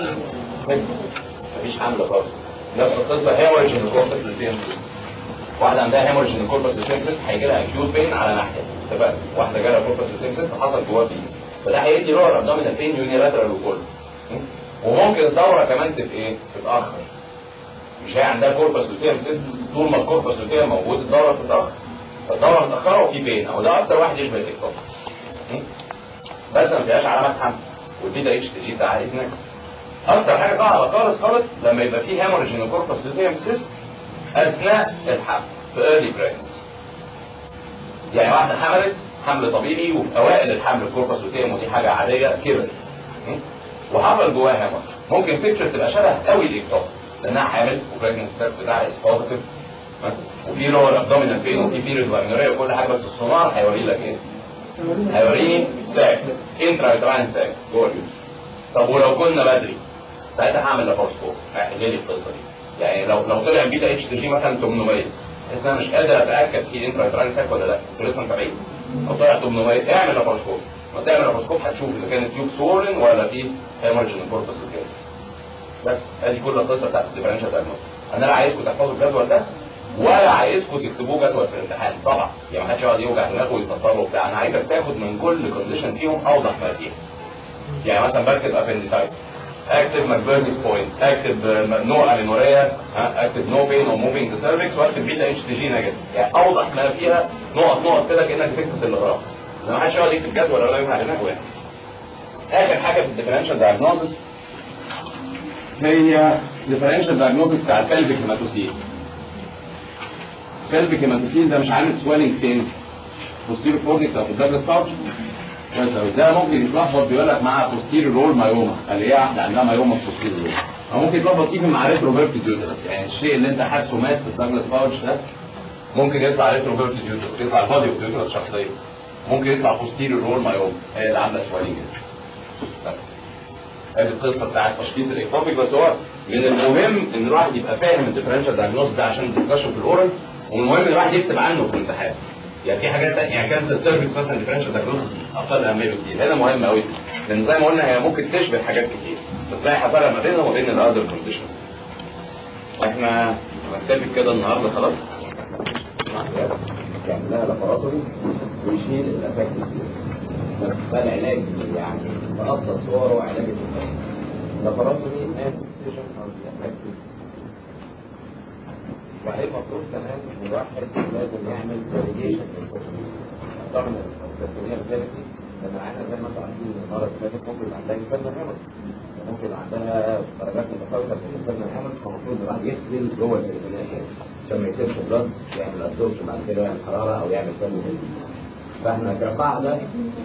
مفيش حمل خالص نفس القصه هيموريج ان الكوربس للتنسس واحده عندها هيموريج ان الكوربس للتنسس هيجي لها اكيوت بين على ناحيه اتفقنا واحده جالها كوربس للتنسس حصل جواه بين فده هيدي لور ابدومينال بين يونيلاترال وكل وممكن الدوره كمان تبقى ايه؟ تتاخر مش هي عندها كوربس لوتيم سيستم طول ما الكوربس لوتيم موجود الدوره بتتاخر فالدوره متاخره وفي بين او ده اكتر واحد يشبه الاكتوبيك بس ما فيهاش علامات حمل والبيتا اتش تي جي بتاع هناك اكتر حاجه صعبه خالص خالص لما يبقى في هيموريج ان كوربس لوتيوم سيست اثناء الحمل في ايرلي بريجنسي يعني واحده حملت حمل طبيعي وفي اوائل الحمل الكوربس لوتيوم ودي حاجه عاديه كبرت وحصل جواها هيموريج ممكن بيكتشر تبقى شبه قوي الاكتوب لانها حامل وبريجنسي تيست بتاعها از بوزيتيف وفي لور ابدومينال بين وفي بيريد وامينوريا وكل حاجه بس السونار هيوري لك ايه؟ هيوريني ساك انترا يوتراين ساك جوه اليوترس طب ولو كنا بدري ساعتها هعمل لابارسكوب هيحل لي القصه دي يعني لو لو طلع بيتا اتش تي جي مثلا 800 بس انا مش قادر اتاكد في انترا يوتراين ساك ولا لا انتوا لسه متابعين لو طلع 800 اعمل لابارسكوب ما تعمل لابارسكوب هتشوف اذا كان التيوب سورن ولا في هيمرجن كوربس وكده بس ادي كل القصه بتاعت الديفرنشال دايجنوز انا لا عايزكم تحفظوا الجدول ده ولا عايزكم تكتبوه جدول في الامتحان طبعا يعني ما حدش يقعد يوجع دماغه ويسطره وبتاع انا عايزك تاخد من كل كونديشن فيهم اوضح ما فيها يعني مثلا بكتب ابندسايتس اكتب ماكبرنيس بوينت اكتب نو امينوريا اكتب نو بين او موفينج سيرفكس واكتب بيتا اتش تي جي نيجاتيف يعني اوضح ما فيها نقط نقط كده كانك بتكتب اللي وراها ما حدش يقعد يكتب جدول ولا يوجع دماغه يعني اخر حاجه في الديفرنشال دايجنوستس هي ديفرنشال دايجنوستس بتاع البلفيك هيماتوسيل البلفيك هيماتوسيل ده مش عامل سويلنج فين بوستيرو كورنيكس او في الدبل ستارش كويس قوي ده ممكن يتلخبط بيقول لك مع بوستيرو رول مايوما اللي هي واحده عندها مايوما في بوستيرو رول او ممكن يتلخبط فيه مع ريتروفيرت ديوترس يعني الشيء اللي انت حاسه مات في الدبل ستارش ده ممكن يطلع ريتروفيرت ديوترس يطلع البادي اوف ديوترس شخصيا ممكن يطلع بوستيرو رول مايوما هي اللي عامله سويلنج بس ادي القصه بتاعت تشخيص الاكتوبيك بس هو من المهم ان الواحد يبقى فاهم الديفرنشال دايجنوز ده عشان الدسكشن في الاورال ومن المهم ان الواحد يكتب عنه في الامتحان يعني في حاجات تانية يعني كانسر سيرفيس مثلا ديفرنشال دايجنوز اقل اهميه بكتير هنا مهم قوي لان زي ما قلنا هي ممكن تشبه حاجات كتير بس لا هفرق ما بينها وما بين الاذر كونديشنز احنا هنكتفي كده النهارده خلاص يعني لها لابوراتوري ويشيل الافكت بس ده العلاج يعني بأبسط صوره علاج الإنسان لابوراتوري and decision of the affected وبعدين المفروض كمان ان الواحد لازم يعمل فاليديشن طبعا التسميه الثيرابي لان احنا زي ما انتم عارفين المره اللي فاتت ممكن يبقى عندها انفيرنال هيمر ممكن يبقى عندها درجات متفاوته في الانفيرنال هيمر فالمفروض الواحد يغسل جوه التليفونات عشان ما يصيرش بلاد يعمل ابسوربشن بعد كده يعمل حراره او يعمل كم فاحنا كقاعده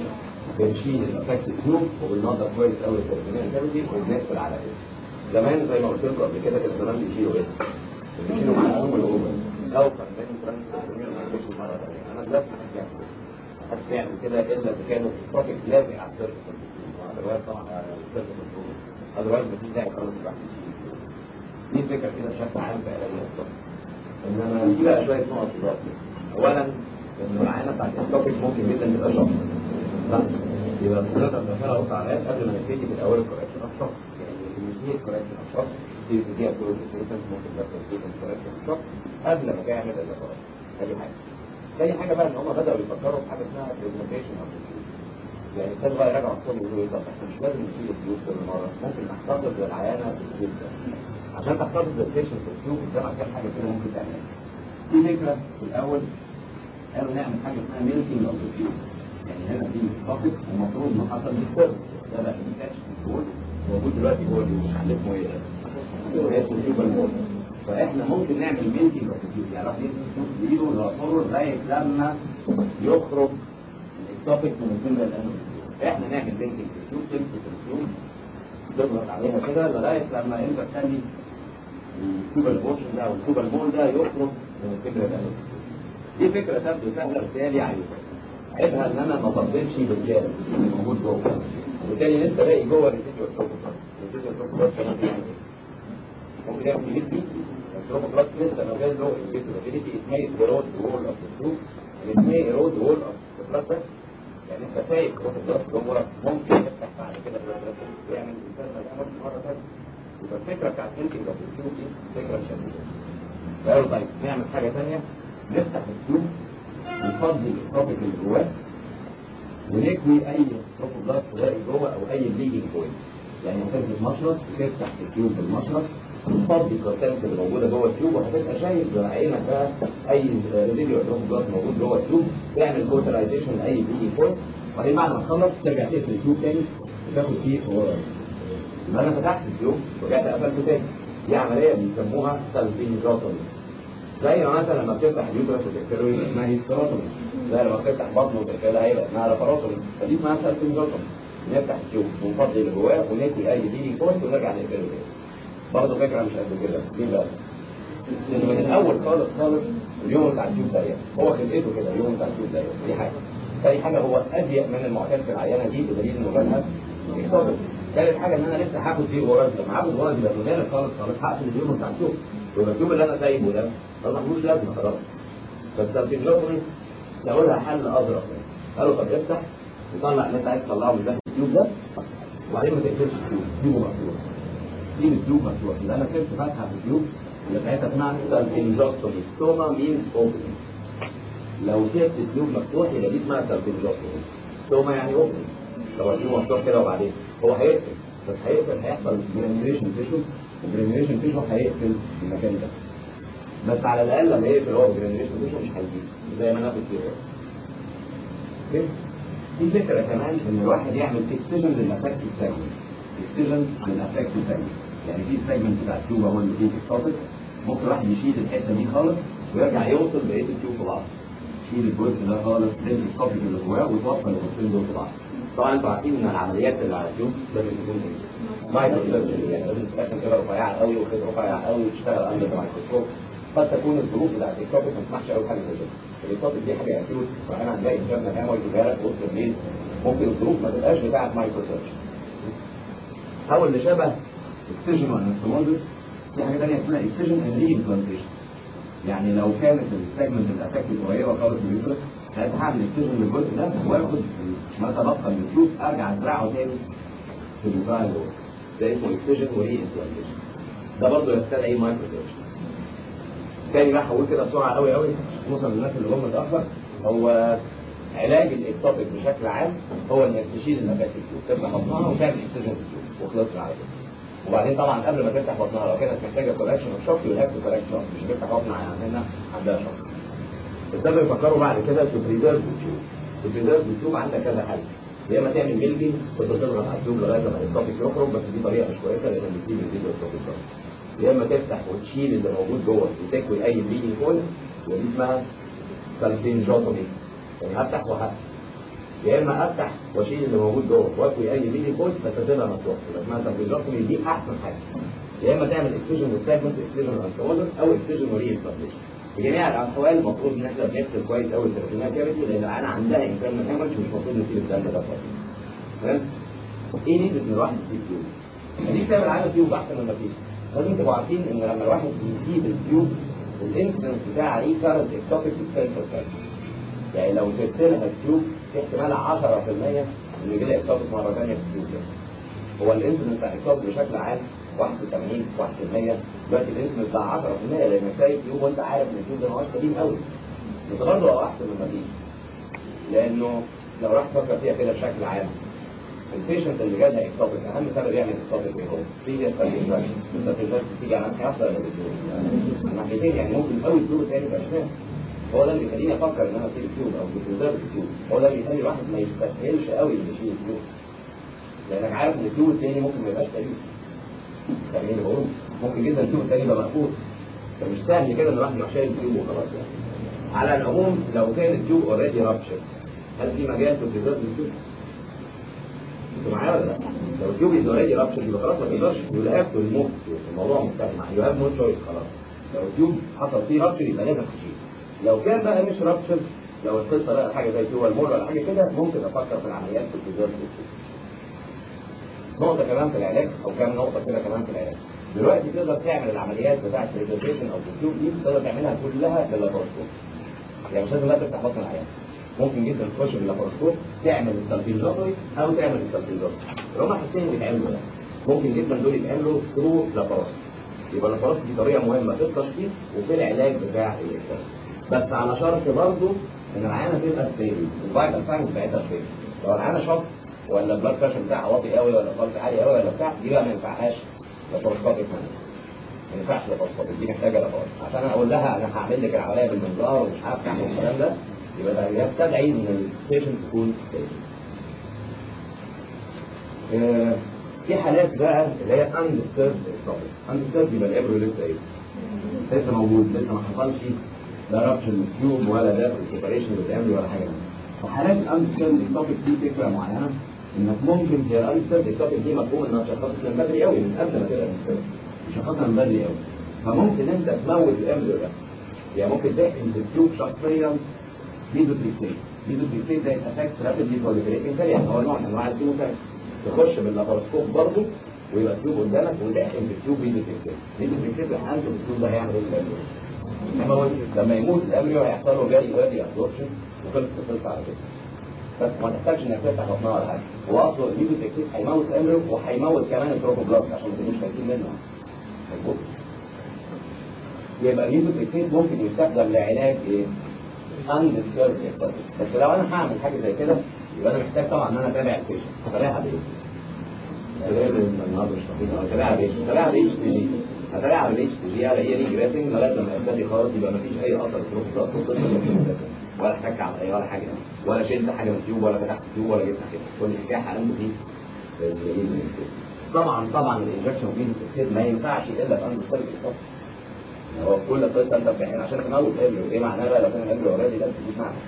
بنشيل الافكت تيوب وبننضف كويس قوي التليفونات الثيرابي وبنقفل على كده زمان زي ما قلت لكم قبل كده كان زمان بيشيلوا ايه؟ بيشيلوا مع الام الاوفر او كان ترانسفيرمير ما يجيبش مره ثانيه انا دلوقتي محدش يعمل كده الا اذا كانوا التوبيك لازق على السيرفس اذروايز طبعا على السيرفس اذروايز مفيش داعي خالص الواحد يشيل دي الفكره كده بشكل عام في علاج الطب انما في بقى شويه نقط اضافيه اولا ان العينه بتاعت التوبيك ممكن جدا تبقى شخص لا يبقى حضرتك بتعملها وساعات قبل ما نبتدي في الاول الكوركشن اوف شخص يعني اللي الكوركشن اوف شخص دي بتديها كل ممكن بس الكوركشن اوف شخص قبل ما تعمل الاجراءات ادي حاجه تاني حاجه بقى ان هم بداوا يفكروا في حاجه اسمها برزنتيشن اوف يعني ابتدوا بقى يراجعوا نفسهم يقولوا ايه طب احنا مش لازم نشيل الفلوس كل مره ممكن نحتفظ بالعيانه في الفلوس ده عشان تحتفظ بالبيشنت في الفلوس قدامك كام حاجه كده ممكن تعملها في فكره في الاول قالوا نعمل حاجه اسمها ميلكينج اوف الفلوس يعني هنا في توبيك ومفروض ما حصل ديسترب ده بقى انتاج كنترول موجود دلوقتي هو اللي اسمه ايه؟ اسمه تيوبال مود فاحنا ممكن نعمل ميلكينج اوف الفلوس يعني راح يمسك الفلوس بايده ويعصره لغايه لما يخرج التوبيك من الجمله الان احنا نعمل ميلكينج في الفلوس تمسك الفلوس تضغط عليها كده لغايه لما انت تخلي التوبال بورشن ده او التوبال مول ده يخرج من الفكره الان دي فكره تبدو سهله بالتالي يعني عيبها ان انا ما بفضلش بالجانب اللي موجود جوه وبالتالي لسه باقي جوه الريسيديو تروبوبلاست الريسيديو تروبوبلاست كمان بيعمل ايه؟ ممكن يعمل جدي التروبوبلاست لسه لو جاي له الفيزيبيليتي اسمها ايرود وول اوف ذا اسمها ايرود وول اوف ذا بلاد يعني انت سايب التروبوبلاست جوه ممكن يفتح بعد كده ويعمل انسان الامر مره ثانيه يبقى الفكره بتاعت ممكن لو التيوب دي فكره شديده فقالوا طيب نعمل حاجه ثانيه نفتح التيوب نفضي التوبيك اللي جواه ونكوي اي تروبوبلاست باقي جوه او اي بليدنج بوينت يعني هتمسك مشرط وتفتح التيوب بالمشرط وتفضي الكورتانس اللي موجوده جوه التيوب وهتبقى شايف بعينك بقى اي ريزيديو بلاد موجود جوه التيوب تعمل كوترايزيشن لاي بي بوينت وبعدين بعد ما تخلص ترجع تقفل التيوب تاني وتاخد فيه ورا يبقى انا فتحت التيوب ورجعت قفلته تاني دي عمليه بيسموها سالفينيزوتومي زي ما مثلا لما بتفتح اليوترس وتقفله يبقى اسمها هيستروتومي زي لما بتفتح بطنه وتقفلها هيبقى اسمها لاباروتومي فدي اسمها سالفينيزوتومي نفتح التيوب ونفضي اللي جواه ونكوي اي دي بوينت ونرجع نقفله تاني برضه فكره مش قد كده ليه بقى؟ لان من الاول خالص خالص اليوم بتاع التيوب ضيق هو خلقته كده اليوم بتاع التيوب ضيق دي حاجه ثاني حاجه هو اضيق من المعتاد في العيانه دي بدليل انه جالها اكتوبر ثالث حاجه ان انا لسه هاخد فيه غرز لما هاخد غرز يبقى من خالص خالص هقفل اليوم بتاع التيوب يبقى التيوب اللي انا سايبه ده ما ملوش لازمه خلاص بس الفيجوتري لها حل اظرف قالوا طب افتح وطلع اللي انت عايز تطلعه من داخل التيوب ده وبعدين ما تقفلش التيوب سيبه مفتوح سيب التيوب مفتوح يبقى انا سبت فتحه في التيوب اللي ساعتها اسمها سالفينجوستومي ستوما مينز اوبننج لو سبت التيوب مفتوح يبقى دي اسمها سالفينجوستومي ستوما يعني اوبننج لو التيوب مفتوح كده وبعدين هو هيقفل بس هيقفل هيحصل جرانيوليشن تيشو والجرانيوليشن تيشو هيقفل المكان ده بس على الاقل لما يقفل هو الجرانيوليشن تيشو مش هيجيب زي ما ناخد فيه اوكي في فكره كمان ان الواحد يعمل اكسجن للافكت سيجمنت اكسجن للافكت سيجمنت يعني في سيجمنت بتاع التيوب هو اللي فيه التوبيك ممكن الواحد يشيل الحته دي خالص ويرجع يوصل بقيه التيوب في بعض يشيل الجزء ده خالص تنزل التوبيك اللي جواه وتوصل الجزئين دول في بعض طبعا انتوا عارفين ان العمليات اللي على التيوب لازم تكون مايكرو سيرجري يعني لازم تتاكد كده رفيعه قوي وكده رفيع قوي وتشتغل اندر الميكروسكوب قد تكون الظروف بتاعت التوبيك ما تسمحش قوي حاجه زي كده التوبيك دي حاجه اكيوت فانا هنلاقي جبنا كام ويجيبها لك وسط الليل ممكن الظروف ما تبقاش بتاعت مايكرو سيرجري او اللي شبه اكسجن وانستموزس في حاجه ثانيه اسمها اكسجن اند ري امبلانتيشن يعني لو كانت السيجمنت الافكت قريبه خالص من اليوترس ساعتها هعمل اكسجن للجزء ده واخد ما تبقى من التيوب ارجع ازرعه تاني في البتاع اللي جوه ده اسمه اكسجن وري امبلانتيشن ده برضه يستدعي مايكرو سيرجري تاني بقى هقول كده بسرعه قوي قوي خصوصا للناس اللي هم متاخر هو علاج الاكتوبيك بشكل عام هو انك تشيل النبات التيوب تفتح بطنها وتعمل اكسجن في التيوب وخلصنا على كده وبعدين طبعا قبل ما تفتح بطنها لو كانت محتاجه كوركشن اوف شوك يو هاف تو كوركت شوك مش هتفتح بطن عندنا عندها شوك ابتدوا يفكروا بعد كده تو بريزيرف التيوب تو بريزيرف التيوب عندك كذا حل يا اما تعمل ميلكينج تفضل تضغط على التيوب لغايه لما الاكتوبيك يخرج بس دي طريقه مش كويسه لان بتجيب الفيديو الاكتوبيك يا اما تفتح وتشيل اللي موجود جوه وتكوي اي بليدنج بوينت ودي اسمها سالفينجوتومي يعني افتح وهفتح يا اما افتح واشيل اللي موجود جوه واكوي اي بليدنج بوينت فتسيبها مفتوح يبقى اسمها سالفينجوتومي دي احسن حاجه يا اما تعمل اكسجن والسيجمنت اكسجن والانتوزس او اكسجن ورينفليشن في جميع الاحوال المفروض ان احنا بنغسل كويس قوي الترجمات كافيتي لان انا عندها انسان من هامش مش المفروض نسيب الدم ده خالص تمام ايه نسبه ان الواحد يسيب تيوب؟ دي بتعمل عامل تيوب احسن من ما فيه لازم تبقوا عارفين ان لما الواحد بيسيب التيوب الانسيدنس بتاع ري كارنت اكتوبيك 10% يعني لو سبت لها التيوب في احتمال 10% ان يجي لها اكتوبيك مره ثانيه في التيوب ده هو الانسيدنس بتاع الاكتوبيك بشكل عام 81 1% دلوقتي الانسيدنس بتاع 10% لانك سايب تيوب وانت عارف ان التيوب ده ما هوش قديم قوي بس برضه هو احسن من ما فيه لانه لو رحت تفكر فيها كده بشكل عام البيشنت اللي جالها اكتوبيك اهم سبب يعمل اكتوبيك ايه هو؟ في ساتيسفاكشن الساتيسفاكشن بتيجي على ناحيه ولا بتدور؟ على ناحيتين يعني ممكن قوي تدور تاني باشمال هو ده اللي بيخليني افكر ان انا اسيب التيوب او بتريزيرف التيوب هو ده اللي بيخلي الواحد ما يستسهلش قوي انه يشيل التيوب لانك عارف ان التيوب التاني ممكن ما يبقاش سليم فاهمين اللي بقوله؟ ممكن جدا التيوب التاني يبقى مقفول فمش سهل كده ان الواحد يروح شايل التيوب وخلاص يعني على العموم لو كان التيوب اوريدي رابشر هل في مجال تبريزيرف التيوب؟ انتوا معايا ولا لا؟ لو التيوب از اوريدي رابشر يبقى خلاص ما تقدرش يو هاف تو ريموف الموضوع مختلف يو هاف نو تشويس خلاص لو التيوب حصل فيه رابشر يبقى لازم تشيل لو كان بقى مش رابشر لو القصه بقى حاجه زي تيوب المر ولا حاجه كده ممكن افكر في العمليات في التيوب نقطه كمان في العلاج او كام نقطه كده كمان في العلاج دلوقتي تقدر تعمل العمليات بتاعت الريزرفيشن او التيوب دي تقدر تعملها كلها باللاباروسكوب يعني مش لازم لا تفتح بطن العيان ممكن جدا تخش باللاباروسكوب تعمل السلفينجوتري او تعمل السلفينجوتري اللي هم حاجتين اللي بيتعملوا ده ممكن جدا دول يتعملوا ثرو لاباروسكوب يبقى اللاباروسكوب دي طريقه مهمه في التشخيص وفي العلاج بتاع الاكتئاب بس على شرط برضه ان العيانه تبقى ستيبل الفايتال ساينز بتاعتها ستيبل لو العيانه شوك ولا البلاد بريشر بتاعها واطي قوي ولا الضغط عالي قوي ولا بتاع دي بقى ما ينفعهاش لاباروسكوبيك ما ينفعش لاباروسكوبيك دي محتاجه لاباروسكوبيك عشان انا اقول لها انا هعمل لك العمليه بالمنظار ومش عارف اعمل الكلام ده يبقى ده يستدعي ان البيشنت تكون آه، في حالات بقى اللي هي اندستيرد اندستيرد يبقى الابرو لسه ايه؟ لسه موجود لسه ما حصلش لا رابشن التيوب ولا ده السيبريشن بتعمل ولا حاجه في حالات الاندستيرد التوبيك دي فكره معينه انك ممكن هي الاندستيرد التوبيك دي مفهوم انها شخصت من بدري قوي من قبل ما تبقى شخصها من بدري قوي فممكن انت تموت الامبريو ده يعني ممكن تحقن في التيوب شخصيا ميزوتريكسيت ميزوتريكسيت ده افكت رابيدلي proliferating يعني هو نوع من انواع الكيموثيرابي تخش باللاباروسكوب برضه ويبقى التيوب قدامك وتحقن في التيوب ميزوتريكسيت ميزوتريكسيت حالته في التيوب ده هيعمل ايه في الامبريو؟ انما هو لما يموت الامبريو هيحصل له جالي وادي ابسوربشن وخلص القصه على كده بس ما تحتاجش انك تفتح بطنها ولا حاجه هو اصلا الميزوتريكسيت هيموت الامبريو وهيموت كمان التروفوبلاست عشان ما تبقوش خايفين منه مظبوط يبقى الميزوتريكسيت ممكن يستخدم لعلاج ايه؟ اندسكيرد بس لو انا هعمل حاجه زي كده يبقى انا محتاج طبعا ان انا اتابع البيشنت اتابعها بايه؟ النهارده مش طبيعي اتابعها بايه؟ اتابعها بالاتش تي جي اتابعها بالاتش تي جي الاقي لي جراسنج لغايه لما يبتدي خالص يبقى مفيش اي اثر في الروح ولا احتك على اي ولا حاجه ولا شلت حاجه من التيوب ولا فتحت التيوب ولا جبت حاجه كل حكايه عنده فيه طبعا طبعا الانجكشن فيه ما ينفعش الا في اندسكيرد هو كل قصه انت بتحكي عشان تموت ابنه ايه معناه بقى لو كان ابنه اوريدي ده مش معنى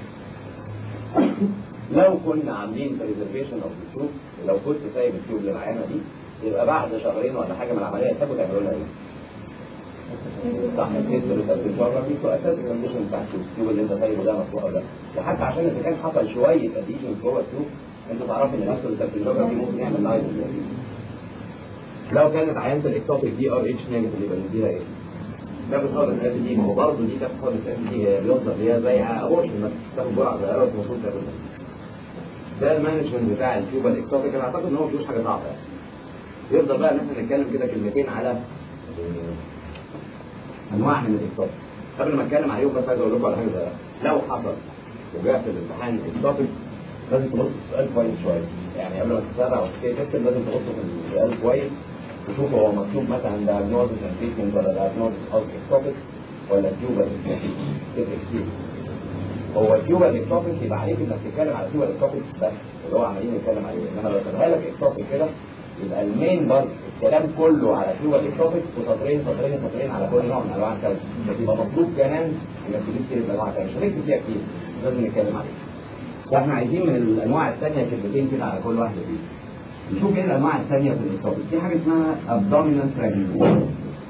لو كنا عاملين بريزرفيشن اوف التيوب لو كنت سايب التيوب اللي معانا دي يبقى بعد شهرين ولا حاجه من العمليه تاخد تعملوا لها ايه؟ صح الكيس بره في اساس الكونديشن بتاع التيوب اللي انت سايبه ده مفتوح ولا وحتى عشان اذا كان حصل شويه اديشن جوه التيوب انتوا تعرفوا ان نفس التكنولوجيا دي ممكن يعمل لايف لو كانت عينه الاكتوبيك دي ار اتش نيجاتيف يبقى نديها ايه؟ تاخد حاجه الاف دي ما هو برضه دي تاخد حاجه الاف دي بيفضل هي زي ابورشن مثلا تاخد جرعه صغيره وتوصل تاخد ده المانجمنت بتاع التيوبال اكتوبيك انا اعتقد ان هو مفيهوش حاجه صعبه يعني يفضل بقى ان احنا نتكلم كده كلمتين على انواع من الاكتوبيك قبل ما اتكلم عليهم بس عايز اقول لكم على حاجه صغيره لو حصل وجاء في الامتحان الاكتوبيك لازم تبص في السؤال كويس شويه يعني قبل ما تتابع وتكتب لازم تبص في السؤال كويس تشوف هو مكتوب مثلا diagnosis and treatment ولا diagnosis of ectopic ولا tubal ectopic تفرق كتير هو tubal ectopic يبقى عليك انك تتكلم على tubal ectopic بس اللي هو عمالين نتكلم عليه انما لو كتبها لك ectopic كده يبقى المين بارت الكلام كله على tubal ectopic وسطرين سطرين سطرين على كل نوع من انواع الكلام بس يبقى مطلوب كمان انك تجيب كلمه انواع كلام مش هنكتب فيها كتير لازم نتكلم عليه فاحنا عايزين من الانواع الثانيه كلمتين كده على كل واحده فيهم نشوف ايه الانواع الثانيه في الاكتوبيك في حاجه اسمها abdominal fragmentation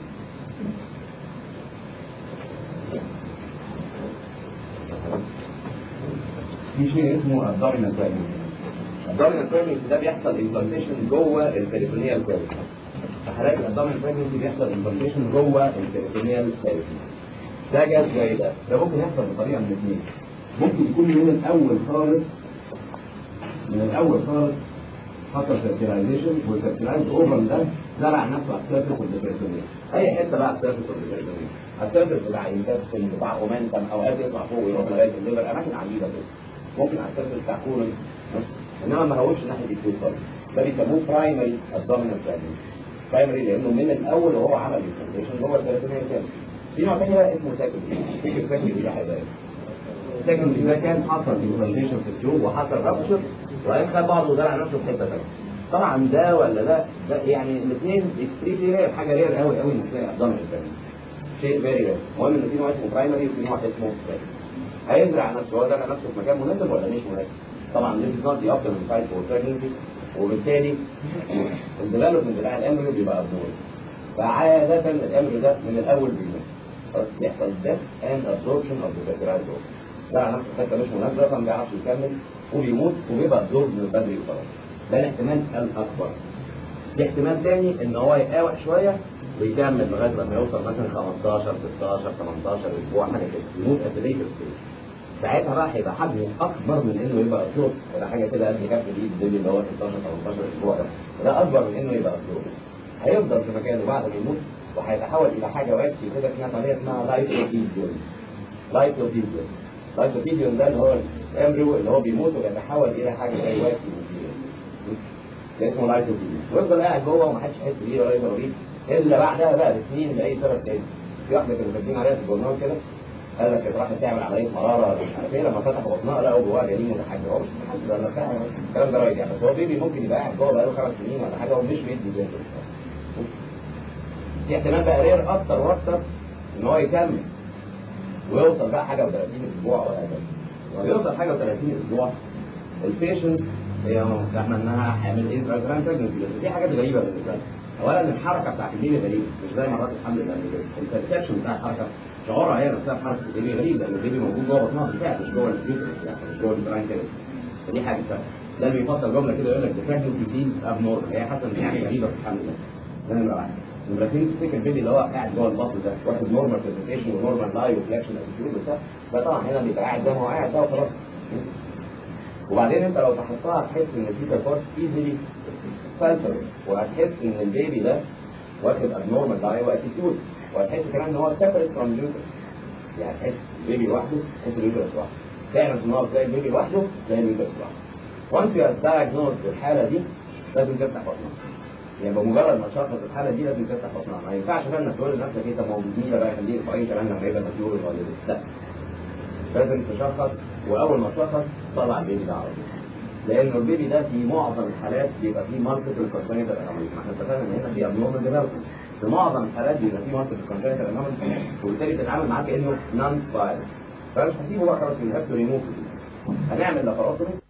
في شيء اسمه abdominal fragmentation abdominal fragmentation ده بيحصل implantation جوه البريتونيال كيرف في حالات الابدومينال fragmentation بيحصل implantation جوه البريتونيال كيرف ده جاز زي ده ده ممكن يحصل بطريقه من اثنين ممكن يكون من الاول خالص من الاول خالص حصل سيركيلايزيشن والسيركيلايز اوفر ده زرع نفسه على السيرفس والديبريشنية اي حته بقى على السيرفس والديبريشنية على السيرفس بتاع انتستين بتاع اومنتم اوقات يطلع فوق ويروح لغايه الليفر اماكن عجيبه كده ممكن على السيرفس بتاع كولون انما ما هوش ناحيه التيوب خالص ده بيسموه برايمري ابدومينال فراجمنت برايمري لانه من الاول وهو عمل الفاونديشن جوه البريتونيال كام في نوع تاني بقى اسمه سكندري فكر سكندري ده حاجه السكندري ده كان حصل انفلاميشن في التيوب وحصل رابشر وبعدين خد بعضه وزرع نفسه في حته ثانيه طبعا ده ولا ده ده يعني الاثنين اكستريملي رير حاجه رير قوي قوي انك تلاقي ابدومينال فراجمنت شيء فيري رير المهم ان في نوع اسمه برايمري وفي نوع اسمه سكندري هيزرع نفسه هو زرع نفسه في مكان مناسب ولا مش مناسب طبعا this is not the optimum site for pregnancy وبالتالي الديفلوبمنت بتاع الامبريو بيبقى ابنورمال فعادة الامبريو ده من الاول بيموت خلاص يحصل death and absorption of the fertilized ovum ده على نفس الحته مش مناسبه فما بيعرفش يكمل وبيموت وبيبقى absorbed من بدري وخلاص ده الاحتمال الاكبر في احتمال تاني ان هو يقاوح شويه ويكمل لغايه لما يوصل مثلا 15 16 18 اسبوع حاجه كده يموت at a later stage ساعتها بقى هيبقى حجمه اكبر من انه يبقى اسلوب ولا حاجه كده قد كف الايد دي اللي هو 16 18 اسبوع ده ده اكبر من انه يبقى اسلوب هيفضل في مكانه بعد ما يموت وهيتحول الى حاجه واكسي كده اسمها طريقه اسمها لايتوفيديون لايتوفيديون لايتوفيديون ده اللي هو الامبريو اللي هو بيموت ويتحول الى حاجه زي واكسي ده اسمه لايتوبينيا ويفضل قاعد جوه ومحدش يحس بيه ولا يقدر بيه الا بعدها بقى بسنين لاي سبب تاني في واحده كانوا كاتبين عليها في الجورنال كده قال لك كانت راحت تعمل عمليه مراره ولا مش عارف ايه لما فتحوا بطنها لقوا جواها جنين متحجر هو مش متحجر ولا بتاع الكلام ده رايج يعني بس هو بيبي ممكن يبقى قاعد جوه بقاله خمس سنين ولا حاجه ومش بيدي زي في احتمال بقى رير اكتر واكتر ان هو يكمل ويوصل بقى حاجه و30 اسبوع ولا حاجه لما يوصل حاجه و30 اسبوع البيشنت هي فاهمه انها حامل انتراجرام بريجنسي بس في حاجات غريبه بالنسبه لها اولا الحركه بتاعت البيبي غريبه مش زي مرات الحمل الامريكيه البرسبشن بتاع الحركه شعورها هي نفسها بحركه البيبي غريب لان البيبي موجود جوه بطنها بالفعل مش جوه الفيوترس يعني مش جوه البراين كده فدي حاجه ثانيه ده اللي بيفضل جمله كده يقول لك the pregnancy feels abnormal هي حاسه ان في حاجه غريبه في الحمل ده ده نمره واحد نمره اثنين تفتكر البيبي اللي هو قاعد جوه البطن ده واخد نورمال برزنتيشن ونورمال لاي وفليكشن اتيتيود وبتاع ده طبعا هنا بيبقى قاعد زي ما هو قاعد ده وخلاص وبعدين انت لو فحصتها هتحس ان الفيتا كورس ايزلي فلتر وهتحس ان البيبي ده واخد ابنورمال داي واتيتيود وهتحس كمان ان هو سيبريت فروم اليوترس يعني تحس البيبي لوحده تحس اليوترس لوحده تعرف ان هو تلاقي البيبي لوحده تلاقي اليوترس لوحده وانت يا دايجنوز بالحاله دي لازم تفتح بطنك يعني بمجرد ما تشخص الحاله دي لازم تفتح بطنها ما ينفعش بقى انك تقول لنفسك ايه طب ما هو جميله بقى خليه اسبوعين كمان لما يبقى مسؤول ولا لا لازم تشخص واول ما تشخص طلع البيبي ده على طول لانه البيبي ده في معظم الحالات بيبقى فيه مالتيبل كونجنتال انوماليز ما احنا اتفقنا ان هنا في ابنورمال ديفلوبمنت في معظم الحالات بيبقى فيه مالتيبل كونجنتال انوماليز وبالتالي بتتعامل معاه كانه نون فايروس فمش هسيبه بقى خلاص يو هاف تو ريموف هنعمل لاباروتومي